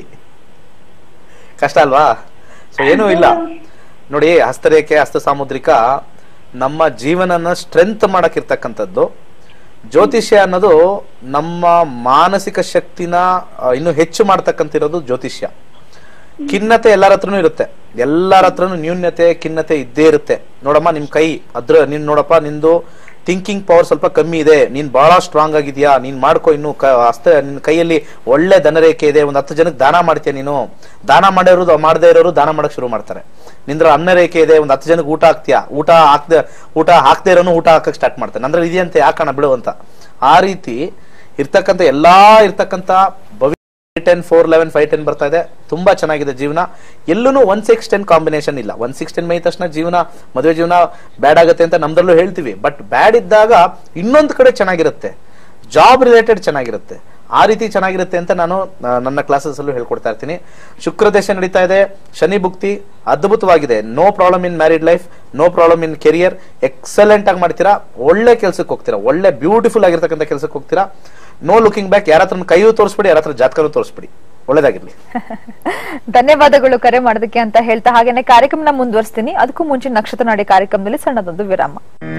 ಕಷ್ಟ ಅಲ್ವಾ ಸೊ ಏನೂ ಇಲ್ಲ ನೋಡಿ ಹಸ್ತರೇಖೆ ಹಸ್ತ ಸಾಮುದ್ರಿಕ ನಮ್ಮ ಜೀವನನ ಸ್ಟ್ರೆಂತ್ ಮಾಡಕ್ಕಿರ್ತಕ್ಕಂಥದ್ದು ಜ್ಯೋತಿಷ್ಯ ಅನ್ನೋದು ನಮ್ಮ ಮಾನಸಿಕ ಶಕ್ತಿನ ಆ, ಇನ್ನೂ ಹೆಚ್ಚು ಮಾಡ್ತಕ್ಕಂತಿರೋದು ಜ್ಯೋತಿಷ್ಯ ಖಿನ್ನತೆ ಎಲ್ಲರ ಹತ್ರನೂ ಇರುತ್ತೆ ಎಲ್ಲರ ಹತ್ರನೂ ನ್ಯೂನ್ಯತೆ ಖಿನ್ನತೆ ಇದ್ದೇ ಇರುತ್ತೆ ನೋಡಮ್ಮ ನಿಮ್ ಕೈ ಅದ್ರ ನೀನ್ ನೋಡಪ್ಪ ನಿಂದು ಥಿಂಕಿಂಗ್ ಪವರ್ ಸ್ವಲ್ಪ ಕಮ್ಮಿ ಇದೆ ನೀನ್ ಬಹಳ ಸ್ಟ್ರಾಂಗ್ ಆಗಿದ್ಯಾ ನೀನ್ ಮಾಡ್ಕೊ ಇನ್ನು ಕ- ಹಸ್ತ ನಿನ್ ಕೈಯಲ್ಲಿ ಒಳ್ಳೆ ಧನರೇಖೆ ಇದೆ ಒಂದ್ ಹತ್ತು ಜನಕ್ಕೆ ದಾನ ಮಾಡ್ತೀಯ ನೀನು ದಾನ ಮಾಡಿರೋರು ಮಾಡದೇ ಇರೋರು ದಾನ ಮಾಡಕ್ ಶುರು ಮಾಡ್ತಾರೆ ನಿಂದ್ರ ಅನ್ನ ರೇಖೆ ಇದೆ ಒಂದ್ ಹತ್ತು ಜನಕ್ಕೆ ಊಟ ಹಾಕ್ತೀಯಾ ಊಟ ಹಾಕ್ದೆ ಊಟ ಹಾಕ್ದೇ ಇರೋನು ಊಟ ಹಾಕಕ್ ಸ್ಟಾರ್ಟ್ ಮಾಡ್ತಾನೆ ಅಂದ್ರೆ ಇದೆಯಂತೆ ಯಾಕಣ ಬಿಡು ಅಂತ ಆ ರೀತಿ ಇರ್ತಕ್ಕಂಥ ಎಲ್ಲಾ ಇರ್ತಕ್ಕಂಥ ಭವಿ ten four eleven five ten ಬರ್ತಾ ಇದೆ ತುಂಬಾ ಚೆನ್ನಾಗಿದೆ ಜೀವನ ಎಲ್ಲೂ ಒನ್ ಸಿಕ್ಸ್ ಟೆನ್ ಕಾಂಬಿನೇಷನ್ ಇಲ್ಲ ಒನ್ ಸಿಕ್ಸ್ ಟೆನ್ ಮೈ ತಕ್ಷಣ ಜೀವನ ಮದುವೆ ಜೀವನ ಬ್ಯಾಡ್ ಆಗುತ್ತೆ ಅಂತ ನಮ್ದ್ರಲ್ಲೂ ಹೇಳ್ತೀವಿ ಬಟ್ ಬ್ಯಾಡ್ ಇದ್ದಾಗ ಇನ್ನೊಂದು ಕಡೆ ಚೆನ್ನಾಗಿರುತ್ತೆ ಜಾಬ್ ರಿಲೇಟೆಡ್ ಚೆನ್ನಾಗಿರುತ್ತೆ ಆ ರೀತಿ ಚೆನ್ನಾಗಿರುತ್ತೆ ಅಂತ ನಾನು ಆ, ನನ್ನ ಕ್ಲಾಸಸ್ ಅಲ್ಲೂ ಹೇಳ್ಕೊಡ್ತಾ ಇರ್ತೀನಿ ಶುಕ್ರ ದೇಶ ನಡೀತಾ ಇದೆ ಶನಿ ಭುಕ್ತಿ ಅದ್ಭುತವಾಗಿದೆ no problem in married life no problem in career excellent ಆಗಿ ಮಾಡ್ತೀರಾ ಒಳ್ಳೆ ಕೆಲ್ಸಕ್ಕೆ ಹೋಗ್ತೀರಾ ಒಳ್ಳೆ ಬ್ಯೂಟಿಫುಲ್ ಆಗಿರ್ತಕ್ಕಂಥ ಕೆಲಸಕ್ಕೆ ಹೋಗ್ತೀರಾ ನೋ ಲುಕಿಂಗ್ ಬ್ಯಾಕ್ ಯಾರ ಹತ್ರ ಕೈಯೂ ತೋರಿಸ್ಬಿಡಿ ಯಾರ ಹತ್ರ ಜಾತಕನೂ ತೋರಿಸ್ಬಿಡಿ ಒಳ್ಳೇದಾಗಿರ್ಲಿ ಧನ್ಯವಾದಗಳು ಕರೆ ಮಾಡೋದಕ್ಕೆ ಅಂತ ಹೇಳ್ತಾ ಹಾಗೇನೆ ಕಾರ್ಯಕ್ರಮನ ಮುಂದುವರಿಸ್ತೀನಿ ಅದಕ್ಕೂ ಮುಂಚೆ ನಕ್ಷತ್ರ ನಾಡಿ ಕಾರ್ಯಕ್ರಮದಲ್ಲಿ ಸಣ್ಣದೊಂದು ವಿರಾಮ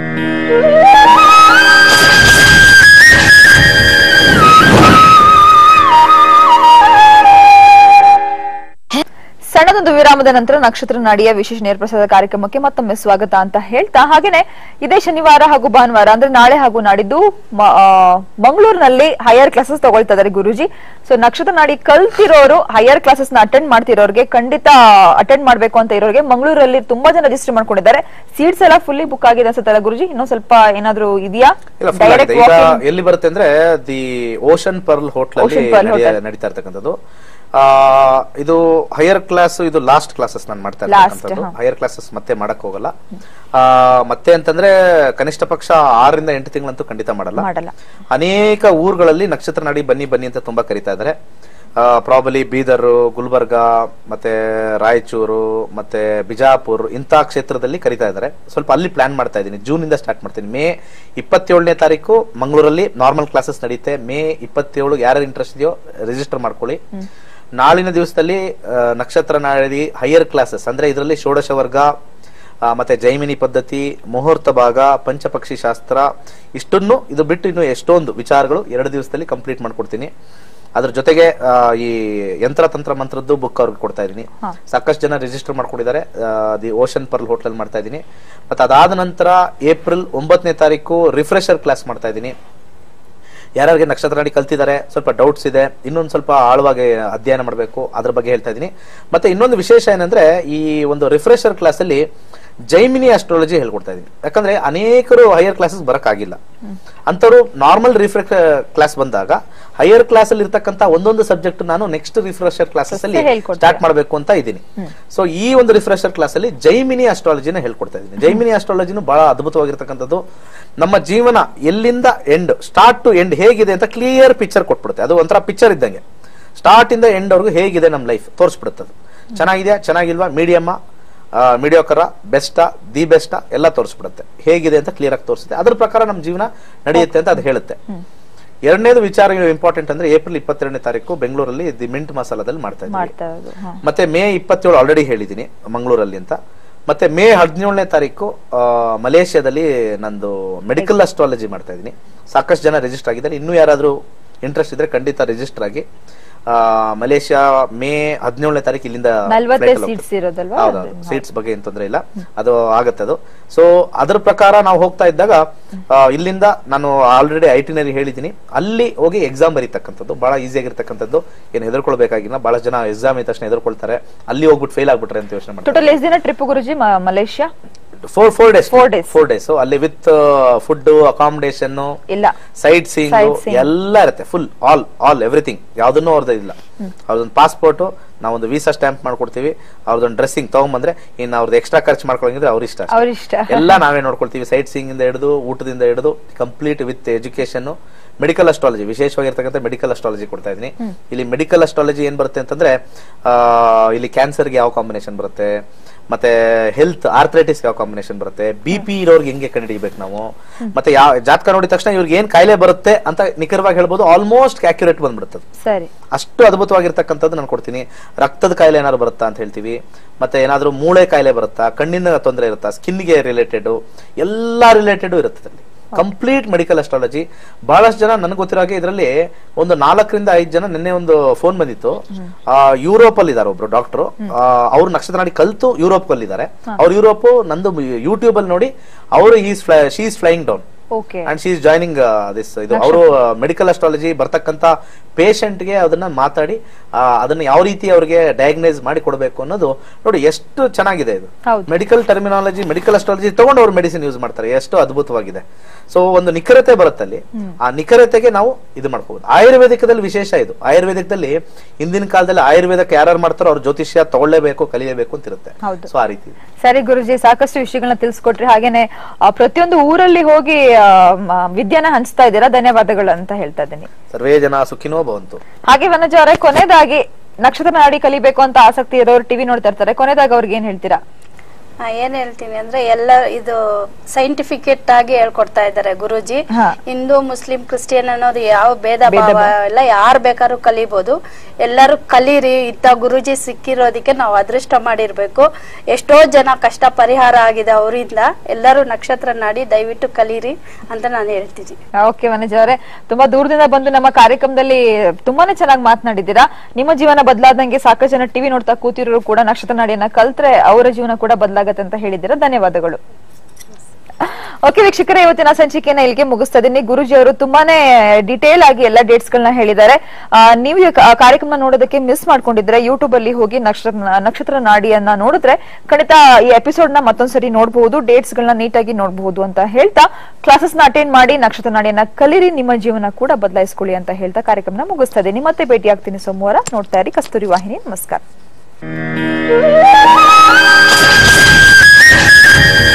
ಸಣ್ಣದೊಂದು ವಿರಾಮದ ನಂತರ ನಕ್ಷತ್ರ ನಾಡಿಯ ವಿಶೇಷ ನೇರಪ್ರಸಾದ ಕಾರ್ಯಕ್ರಮಕ್ಕೆ ಮತ್ತೊಮ್ಮೆ ಸ್ವಾಗತ ಅಂತ ಹೇಳ್ತಾ ಹಾಗೇನೆ ಇದೇ ಶನಿವಾರ ಹಾಗೂ ಭಾನುವಾರ ಅಂದ್ರೆ ನಾಳೆ ಹಾಗೂ ನಾಡಿದ್ದು ಮ- ಆ, ಮಂಗಳೂರಿನಲ್ಲಿ ಹೈಯರ್ ಕ್ಲಾಸಸ್ ತಗೊಳ್ತಾ ಇದಾರೆ ಗುರುಜಿ ಸೊ ನಕ್ಷತ್ರ ನಾಡಿ ಕಲ್ತಿರೋರು ಹೈಯರ್ ಕ್ಲಾಸಸ್ ನ ಅಟೆಂಡ್ ಮಾಡ್ತಿರೋರಿಗೆ ಖಂಡಿತ ಅಟೆಂಡ್ ಮಾಡ್ಬೇಕು ಅಂತ ಇರೋರಿಗೆ ಮಂಗಳೂರಲ್ಲಿ ತುಂಬಾ ಜನ ರಿಜಿಸ್ಟರ್ ಮಾಡ್ಕೊಂಡಿದ್ದಾರೆ ಸೀಟ್ಸ್ ಎಲ್ಲ ಫುಲ್ಲಿ ಬುಕ್ ಆಗಿದೆ ಅನ್ಸುತ್ತಲ್ಲ ಗುರುಜಿ ಇನ್ನೂ ಸ್ವಲ್ಪ ಏನಾದ್ರು ಇದೆಯಾ ಇಲ್ಲ full ಆಗಿದೆ. ಈಗ ಎಲ್ಲಿ ಬರುತ್ತೆ ಅಂದ್ರೆ the ocean pearl hotel Ocean ಅಲ್ಲಿ Pearl ನಡೆಯ- Hotel. ನಡೀತಾ ಇರ್ತಕ್ಕಂಥದ್ದು ಆ ಇದು ಹೈಯರ್ ಕ್ಲಾಸ್ ಇದು ಲಾಸ್ಟ್ ಕ್ಲಾಸಸ್ ನಾನು ಮಾಡ್ತಾ Last, ಇರ್ತಕ್ಕಂಥದ್ದು ಹಾ. ಹೈಯರ್ ಕ್ಲಾಸಸ್ ಮತ್ತೆ ಮಾಡಕ್ ಹೋಗಲ್ಲ ಆ ಮತ್ತೆ ಅಂತಂದ್ರೆ ಕನಿಷ್ಠ ಪಕ್ಷ ಆರರಿಂದ ಎಂಟು ತಿಂಗಳಂತೂ ಖಂಡಿತ ಮಾಡಲ್ಲ ಮಾಡಲ್ಲ ಅನೇಕ ಊರುಗಳಲ್ಲಿ ನಕ್ಷತ್ರ ನಾಡಿ ಬನ್ನಿ ಬನ್ನಿ ಅಂತ ತುಂಬಾ ಕರೀತಾ ಇದ್ದಾರೆ ಪ್ರಾಬಲಿ ಬೀದರ್ ಗುಲ್ಬರ್ಗ ಮತ್ತೆ ರಾಯಚೂರು ಮತ್ತೆ ಬಿಜಾಪುರ್ ಇಂಥ ಕ್ಷೇತ್ರದಲ್ಲಿ ಕರೀತಾ ಇದ್ದಾರೆ ಸ್ವಲ್ಪ ಅಲ್ಲಿ ಪ್ಲಾನ್ ಮಾಡ್ತಾ ಇದ್ದೀನಿ ಜೂನ್ ಇಂದ ಸ್ಟಾರ್ಟ್ ಮಾಡ್ತೀನಿ ಮೇ ಇಪ್ಪತ್ತೇಳನೇ ತಾರೀಕು ಮಂಗಳೂರಲ್ಲಿ ನಾರ್ಮಲ್ ಕ್ಲಾಸಸ್ ನಡೆಯುತ್ತೆ ಮೇ ಇಪ್ಪತ್ತೇಳು ಯಾರ್ಯಾರು ಇಂಟ್ರೆಸ್ಟ್ ಇದೆಯೋ ರಿಜಿಸ್ಟರ್ ಮಾಡ್ಕೊಳ್ಳಿ ನಾಳಿನ ದಿವಸದಲ್ಲಿ ಆ, ನಕ್ಷತ್ರ ನಾಡಿ ಹೈಯರ್ ಕ್ಲಾಸಸ್ ಅಂದ್ರೆ ಇದರಲ್ಲಿ ಷೋಡಶ ವರ್ಗ ಆ, ಮತ್ತೆ ಜೈಮಿನಿ ಪದ್ಧತಿ ಮುಹೂರ್ತ ಭಾಗ ಪಂಚಪಕ್ಷಿ ಶಾಸ್ತ್ರ ಇಷ್ಟನ್ನು ಇದು ಬಿಟ್ಟು ಇನ್ನು ಎಷ್ಟೊಂದು ವಿಚಾರಗಳು ಎರಡು ದಿವಸದಲ್ಲಿ ಕಂಪ್ಲೀಟ್ ಮಾಡ್ಕೊಡ್ತೀನಿ ಅದ್ರ ಜೊತೆಗೆ ಆ, ಈ ಯಂತ್ರ ತಂತ್ರ ಮಂತ್ರದ್ದು ಬುಕ್ ಅವ್ರಿಗೆ ಕೊಡ್ತಾ ಇದ್ದೀನಿ ಹಾ. ಸಾಕಷ್ಟು ಜನ ರಿಜಿಸ್ಟರ್ ಮಾಡ್ಕೊಂಡಿದ್ದಾರೆ ದಿ ಓಷನ್ ಪರ್ಲ್ ಹೋಟೆಲ್ ಮಾಡ್ತಾ ಇದ್ದೀನಿ ಮತ್ತೆ ಅದಾದ ನಂತರ ಏಪ್ರಿಲ್ ಒಂಬತ್ತನೇ ತಾರೀಕು ರಿಫ್ರೆಶರ್ ಕ್ಲಾಸ್ ಮಾಡ್ತಾ ಇದ್ದೀನಿ ಯಾರ್ಯಾರಿಗೆ ನಕ್ಷತ್ರ ನಾಡಿ ಕಲ್ತಿದ್ದಾರೆ ಸ್ವಲ್ಪ ಡೌಟ್ಸ್ ಇದೆ ಇನ್ನೊಂದು ಸ್ವಲ್ಪ ಆಳವಾಗಿ ಅಧ್ಯಯನ ಮಾಡಬೇಕು ಅದ್ರ ಬಗ್ಗೆ ಹೇಳ್ತಾ ಇದ್ದೀನಿ ಮತ್ತೆ ಇನ್ನೊಂದು ವಿಶೇಷ ಏನಂದ್ರೆ ಈ ಒಂದು ರಿಫ್ರೆಶರ್ ಕ್ಲಾಸ್ ಅಲ್ಲಿ ಜೈಮಿನಿ ಅಸ್ಟ್ರಾಲಜಿ ಹೇಳ್ಕೊಡ್ತಾ ಇದೀನಿ ಯಾಕಂದ್ರೆ ಅನೇಕರು ಹೈಯರ್ ಕ್ಲಾಸಸ್ ಬರಕ್ಕಾಗಿಲ್ಲ ಅಂತವ್ರು ನಾರ್ಮಲ್ ರಿಫ್ರೆಶ್ ಕ್ಲಾಸ್ ಬಂದಾಗ ಹೈಯರ್ ಕ್ಲಾಸ್ ಅಲ್ಲಿ ಇರ್ತಕ್ಕಂತ ಒಂದೊಂದು ಸಬ್ಜೆಕ್ಟ್ ನಾನು ನೆಕ್ಸ್ಟ್ ರಿಫ್ರೆಶರ್ ಕ್ಲಾಸಸ್ ಅಲ್ಲಿ ಹೇಳ್ಕೊಡ್ತೀರಾ. ಸ್ಟಾರ್ಟ್ ಮಾಡಬೇಕು ಅಂತ ಇದ್ದೀನಿ ಸೊ ಈ ಒಂದು ರಿಫ್ರೆಶರ್ ಕ್ಲಾಸ್ ಅಲ್ಲಿ ಜೈಮಿನಿ ಅಸ್ಟ್ರಾಲಜಿನ ಹೇಳ್ಕೊಡ್ತಾ ಇದ್ದೀನಿ ಜೈಮಿನಿ ಅಸ್ಟ್ರಾಲಜಿನೂ ಬಹಳ ಅದ್ಭುತವಾಗಿರ್ತಕ್ಕಂಥದ್ದು ನಮ್ಮ ಜೀವನ ಎಲ್ಲಿಂದ ಎಂಡ್ ಸ್ಟಾರ್ಟ್ ಟು ಎಂಡ್ ಹೇಗಿದೆ ಅಂತ ಕ್ಲಿಯರ್ ಪಿಕ್ಚರ್ ಕೊಟ್ಬಿಡುತ್ತೆ ಅದು ಒಂಥರ ಪಿಕ್ಚರ್ ಇದ್ದಂಗೆ ಸ್ಟಾರ್ಟ್ ಇಂದ ಎಂಡ್ ವರ್ಗು ಹೇಗಿದೆ ನಮ್ಮ ಲೈಫ್ ತೋರಿಸ್ಬಿಡುತ್ತೆ ಅದು ಚೆನ್ನಾಗಿದೆಯಾ ಚೆನ್ನಾಗಿಲ್ವಾ ಮೀಡಿಯಮ್ಮ ಮೀಡಿಯೋಕರ ಬೆಸ್ಟಾ ದಿ ಬೆಸ್ಟಾ ಎಲ್ಲ ತೋರಿಸ್ಬಿಡುತ್ತೆ ಹೇಗಿದೆ ಅಂತ ಕ್ಲಿಯರ್ ಆಗಿ ತೋರಿಸುತ್ತೆ ಅದ್ರ ಪ್ರಕಾರ ನಮ್ಮ ಜೀವನ ನಡೆಯುತ್ತೆ ಅಂತ ಅದು ಹೇಳುತ್ತೆ ಎರಡನೇದು ವಿಚಾರ ಇಂಪಾರ್ಟೆಂಟ್ ಅಂದ್ರೆ ಏಪ್ರಿಲ್ ಇಪ್ಪತ್ತೆರಡನೇ ತಾರೀಕು ಬೆಂಗಳೂರಲ್ಲಿ ದಿ ಮಿಂಟ್ ಮಸಾಲದಲ್ಲಿ ಮಾಡ್ತಾ ಇದ್ದೀವಿ ಮಾಡ್ತಾ ಇರೋದು ಹ. ಮತ್ತೆ ಮೇ ಇಪ್ಪತ್ತೇಳು ಆಲ್ರೆಡಿ ಹೇಳಿದ್ದೀನಿ ಮಂಗಳೂರಲ್ಲಿ ಅಂತ ಮತ್ತೆ ಮೇ ಹದಿನೇಳನೇ ತಾರೀಕು ಆ, ಮಲೇಷ್ಯಾದಲ್ಲಿ ನಂದು ಮೆಡಿಕಲ್ ಅಸ್ಟ್ರಾಲಜಿ ಮಾಡ್ತಾ ಇದ್ದೀನಿ ಸಾಕಷ್ಟು ಜನ ರಿಜಿಸ್ಟರ್ ಆಗಿದ್ದಾರೆ ಇನ್ನೂ ಯಾರಾದರೂ ಇಂಟ್ರೆಸ್ಟ್ ಇದ್ರೆ ಖಂಡಿತ ರಿಜಿಸ್ಟರ್ ಆಗಿ ಆ, ಮಲೇಷ್ಯಾ ಮೇ ಹದಿನೇಳನೇ ತಾರೀಕು ಇಲ್ಲಿಂದ ನಲ್ವತ್ತೇ flight ಅಲ್ಲಿ seats ಹೋಗ್ತೀವಿ. ಇರೋದಲ್ವಾ? ಹೌದೌದು ಅದು- ಸೀಟ್ಸ್ ಬಗ್ಗೆ ಏನ್ ತೊಂದರೆ ಇಲ್ಲ ಅದು ಆಗತ್ತೆ ಅದು ಸೊ ಅದ್ರ ಪ್ರಕಾರ ನಾವು ಹೋಗ್ತಾ ಇದ್ದಾಗ ಆ, ಇಲ್ಲಿಂದ ನಾನು ಆಲ್ರೆಡಿ ಐಟಿನರಿ ಹೇಳಿದ್ದೀನಿ ಅಲ್ಲಿ ಹೋಗಿ ಎಕ್ಸಾಮ್ ಬರೀತಕ್ಕಂಥದ್ದು ಬಹಳ ಈಸಿ ಆಗಿರ್ತಕ್ಕಂಥದ್ದು ಏನು ಹೆದರ್ಕೊಳ್ಬೇಕಾಗಿಲ್ಲ ಬಹಳ ಜನ ಎಕ್ಸಾಮ್ ಇದ್ದ ತಕ್ಷಣ ಹೆದರ್ಕೊಳ್ತಾರೆ ಅಲ್ಲಿ ಹೋಗ್ಬಿಟ್ಟು ಫೇಲ್ ಆಗ್ಬಿಟ್ರೆ ಅಂತ ಯೋಚನೆ ಮಾಡ್ತಾರೆ ಟೋಟಲ್ ಎಷ್ಟು ದಿನ ಟ್ರಿಪ್ ಗುರುಜಿ ಮ- Malaysia four four days Four days. Four days ಅಲ್ಲಿ ವಿತ್ ಫುಡ್ ಅಕಾಮಿಡೇಷನ್ ಇಲ್ಲ ಸೈಟ್ ಸೀಯಿಂಗ್ Sight seeing. ಎಲ್ಲ ಇರುತ್ತೆ ಫುಲ್ ಆಲ್ ಆಲ್ ಎವ್ರಿಥಿಂಗ್ ಯಾವ್ದನ್ನು ಅವ್ರದ್ದು ಇಲ್ಲ ಅವ್ರದೊಂದು ಪಾಸ್ಪೋರ್ಟ್ ನಾವೊಂದು ವೀಸಾ ಸ್ಟ್ಯಾಂಪ್ ಮಾಡ್ಕೊಡ್ತೀವಿ ಅವ್ರದೊಂದು ಡ್ರೆಸ್ಸಿಂಗ್ ತಗೊಂಬಂದ್ರೆ ಇನ್ನು ಅವ್ರದ್ದು ಎಕ್ಸ್ಟ್ರಾ ಖರ್ಚು ಮಾಡ್ಕೊಳಂಗಿದ್ರೆ ಅವ್ರ ಇಷ್ಟ ಅಷ್ಟೇ. ಅವ್ರಿಷ್ಟ. ಎಲ್ಲ ನಾವೇ ನೋಡ್ಕೊಳ್ತೀವಿ ಸೈಟ್ ಸೀಯಿಂಗ್ ಇಂದ ಹಿಡಿದು ಊಟದಿಂದ ಹಿಡಿದು complete with education medical astrology ವಿಶೇಷವಾಗಿರ್ತಕ್ಕಂಥ ಮೆಡಿಕಲ್ ಅಸ್ಟ್ರಾಲಜಿ ಕೊಡ್ತಾ ಇದೀನಿ ಇಲ್ಲಿ ಮೆಡಿಕಲ್ ಅಸ್ಟ್ರಾಲಜಿ ಏನ್ ಬರುತ್ತೆ ಅಂತಂದ್ರೆ ಆ, ಇಲ್ಲಿ ಕ್ಯಾನ್ಸರ್ಗೆ ಯಾವ ಕಾಂಬಿನೇಷನ್ ಬರುತ್ತೆ ಮತ್ತೆ ಹೆಲ್ತ್ ಆರ್ಥ್ರೈಟಿಸ್ ಯಾವ ಕಾಂಬಿನೇಷನ್ ಬರುತ್ತೆ ಬಿ ಪಿ ಇರೋರ್ಗೆ ಹೆಂಗೆ ಕಂಡುಹಿಡಿಬೇಕು ನಾವು ಮತ್ತೆ ಯಾವ ಜಾತಕ ನೋಡಿದ ತಕ್ಷಣ ಇವ್ರಿಗೆ ಏನ್ ಕಾಯಿಲೆ ಬರುತ್ತೆ ಅಂತ ನಿಖರವಾಗಿ ಹೇಳ್ಬೋದು ಆಲ್ಮೋಸ್ಟ್ ಆಕ್ಯುರೇಟ್ ಬಂದ್ಬಿಡುತ್ತೆ ಸರಿ ಅಷ್ಟು ಅದ್ಭುತವಾಗಿರ್ತಕ್ಕಂಥದ್ದು ನಾನು ಕೊಡ್ತೀನಿ ರಕ್ತದ ಕಾಯಿಲೆ ಏನಾದ್ರು ಬರುತ್ತಾ ಅಂತ ಹೇಳ್ತೀವಿ ಮತ್ತೆ ಏನಾದ್ರೂ ಮೂಳೆ ಕಾಯಿಲೆ ಬರುತ್ತಾ ಕಣ್ಣಿನ ತೊಂದರೆ ಇರುತ್ತಾ ಸ್ಕಿನ್ಗೆ ರಿಲೇಟೆಡ್ ಎಲ್ಲಾ ರಿಲೇಟೆಡ್ ಇರುತ್ತೆ ಅಲ್ಲಿ ಕಂಪ್ಲೀಟ್ ಮೆಡಿಕಲ್ ಅಸ್ಟ್ರಾಲಜಿ ಬಹಳಷ್ಟು ಜನ ನನಗೆ ಗೊತ್ತಿರೋ ಹಾಗೆ ಇದರಲ್ಲಿ ಒಂದು ನಾಲ್ಕರಿಂದ ಐದು ಜನ ನಿನ್ನೆ ಒಂದು ಫೋನ್ ಬಂದಿತ್ತು ಆ, ಯುರೋಪ್ ಅಲ್ಲಿ ಇದಾರೆ ಒಬ್ರು ಡಾಕ್ಟರ್ ಅವ್ರು ನಕ್ಷತ್ರ ನಾಡಿ ಕಲ್ತು ಯುರೋಪ್ ಅಲ್ಲಿ ಇದಾರೆ ಅವ್ರು ಯುರೋಪ್ ನಂದು ಯೂಟ್ಯೂಬ್ ಅಲ್ಲಿ ನೋಡಿ ಅವರು is she is flying down okay and she is joining this ಇದು ಅವರು ಮೆಡಿಕಲ್ ಅಸ್ಟ್ರಾಲಜಿ ಬರ್ತಕ್ಕಂತ patient ಗೆ ಅದನ್ನ ಮಾತಾಡಿ ಆ, ಅದನ್ನ ಯಾವ ರೀತಿ ಅವ್ರಿಗೆ ಡಯಾಗ್ನೈಸ್ ಮಾಡಿ ಕೊಡಬೇಕು ಅನ್ನೋದು ನೋಡಿ ಎಷ್ಟು ಚೆನ್ನಾಗಿದೆ ಇದು ಹೌದು. ಮೆಡಿಕಲ್ ಟರ್ಮಿನಾಲಜಿ ಮೆಡಿಕಲ್ ಅಸ್ಟ್ರಾಲಜಿ ತಗೊಂಡು ಅವ್ರು ಮೆಡಿಸಿನ್ ಯೂಸ್ ಮಾಡ್ತಾರೆ ಎಷ್ಟು ಅದ್ಭುತವಾಗಿದೆ ಸೊ ಒಂದು ನಿಖರತೆ ಬರುತ್ತಲ್ಲಿ ಆ ನಿಖರತೆಗೆ ನಾವು ಇದು ಮಾಡ್ಕೋಬಹುದು ಆಯುರ್ವೇದಿಕದಲ್ಲಿ ವಿಶೇಷ ಇದು ಆಯುರ್ವೇದಿಕದಲ್ಲಿ ಹಿಂದಿನ ಕಾಲದಲ್ಲಿ ಆಯುರ್ವೇದಕ್ಕೆ ಯಾರು ಮಾಡ್ತಾರೋ ಅವ್ರ ಜ್ಯೋತಿಷ್ಯ ತಗೊಳ್ಳೇಬೇಕು ಕಲಿಯಬೇಕು ಅಂತ ಇರುತ್ತೆ ಹೌದು. ಸೊ ಆ ರೀತಿ ಇದೆ. ಸರಿ ಗುರುಜಿ ಸಾಕಷ್ಟು ವಿಷಯಗಳನ್ನ ತಿಳಿಸ್ಕೊಟ್ರಿ ಹಾಗೇನೆ ಆ, ಪ್ರತಿಯೊಂದು ಊರಲ್ಲಿ ಹೋಗಿ ಆ, ಮ- ವಿದ್ಯೆನ ಹಂಚ್ತಾ ಇದ್ದೀರಾ ಧನ್ಯವಾದಗಳು ಅಂತ ಹೇಳ್ತಾ ಇದ್ದೀನಿ ಸರ್ವೇ ಜನ ಸುಖಿನೋ ಭವಂತು ಹಾಗೆ ವನಜ ಅವರೇ ಕೊನೆದಾಗಿ ನಕ್ಷತ್ರ ನಾಡಿ ಕಲಿಬೇಕು ಅಂತ ಆಸಕ್ತಿ ಇರೋರು ಟಿವಿ ನೋಡ್ತಾ ಇರ್ತಾರೆ ಕೊನೆದಾಗ ಅವ್ರಿಗೆ ಏನ್ ಹೇಳ್ತೀರಾ ಆ, ಏನ್ ಹೇಳ್ತೀನಿ ಅಂದ್ರೆ ಎಲ್ಲ ಇದು ಸೈಂಟಿಫಿಕೇಟ್ ಆಗಿ ಹೇಳ್ಕೊಡ್ತಾ ಇದ್ದಾರೆ ಗುರುಜಿ ಹಾ. ಹಿಂದೂ ಮುಸ್ಲಿಂ ಕ್ರಿಸ್ಟಿಯನ್ ಅನ್ನೋದು ಯಾವ ಭೇದ ಭೇದ ಭಾವ ಭಾವ. ಎಲ್ಲ ಯಾರು ಬೇಕಾದ್ರೂ ಕಲಿಬಹುದು ಎಲ್ಲರೂ ಕಲೀರಿ ಇಂಥ ಗುರುಜಿ ಸಿಕ್ಕಿರೋದಕ್ಕೆ ನಾವು ಅದೃಷ್ಟ ಮಾಡಿರ್ಬೇಕು ಎಷ್ಟೋ ಜನ ಕಷ್ಟ ಪರಿಹಾರ ಆಗಿದೆ ಅವರಿಂದ ಎಲ್ಲರೂ ನಕ್ಷತ್ರ ನಾಡಿ ದಯವಿಟ್ಟು ಕಲೀರಿ ಅಂತ ನಾನು ಹೇಳ್ತೀನಿ ಓಕೆ ವನಜ ಅವರೇ ತುಂಬಾ ದೂರದಿಂದ ಬಂದು ನಮ್ಮ ಕಾರ್ಯಕ್ರಮದಲ್ಲಿ ತುಂಬಾನೇ ಚೆನ್ನಾಗಿ ಮಾತನಾಡಿದ್ದೀರಾ ನಿಮ್ಮ ಜೀವನ ಬದಲಾದಂಗೆ ಸಾಕಷ್ಟು ಜನ ಟಿವಿ ನೋಡ್ತಾ ಕೂತಿರೋರು ಕೂಡ ನಕ್ಷತ್ರ ನಾಡಿಯನ್ನ ಕಲ್ತ್ರೆ ಅವರ ಜೀವನ ಕೂಡ ಬದಲಾಗತ್ತೆ ಅಂತ ಹೇಳಿದ್ದೀರಾ ಧನ್ಯವಾದಗಳು ಓಕೆ ವೀಕ್ಷಕರೇ ಇವತ್ತಿನ ಸಂಚಿಕೆನ ಇಲ್ಲಿಗೆ ಮುಗಿಸ್ತಾ ಇದೀನಿ ಗುರುಜಿ ಅವರು ತುಂಬಾನೇ ಡಿಟೇಲ್ ಆಗಿ ಎಲ್ಲ ಡೇಟ್ಸ್ ಗಳನ್ನ ಹೇಳಿದ್ದಾರೆ ಆ, ನೀವು ಈ ಕ- ಕಾರ್ಯಕ್ರಮ ನೋಡೋದಕ್ಕೆ ಮಿಸ್ ಮಾಡ್ಕೊಂಡಿದ್ರೆ ಯೂಟ್ಯೂಬ್ ಅಲ್ಲಿ ಹೋಗಿ ನಕ್ಷತ್ರ ನಕ್ಷತ್ರ ನಾಡಿಯನ್ನ ನೋಡಿದ್ರೆ ಖಂಡಿತ ಈ ಎಪಿಸೋಡ್ ನ ಮತ್ತೊಂದ್ಸರಿ ನೋಡಬಹುದು ಡೇಟ್ಸ್ ಗಳನ್ನ ನೀಟಾಗಿ ನೋಡಬಹುದು ಅಂತ ಹೇಳ್ತಾ ಕ್ಲಾಸಸ್ ನ ಅಟೆಂಡ್ ಮಾಡಿ ನಕ್ಷತ್ರ ನಾಡಿಯನ್ನ ಕಲಿರಿ ನಿಮ್ಮ ಜೀವನ ಕೂಡ ಬದಲಾಯಿಸ್ಕೊಳ್ಳಿ ಅಂತ ಹೇಳ್ತಾ ಕಾರ್ಯಕ್ರಮನ ಮುಗಿಸ್ತಾ ಇದೀನಿ ಮತ್ತೆ ಭೇಟಿ ಆಗ್ತೀನಿ ಸೋಮವಾರ ನೋಡ್ತಾ ಇರಿ ಕಸ್ತೂರಿ ವಾಹಿನಿ ನಮಸ್ಕಾರ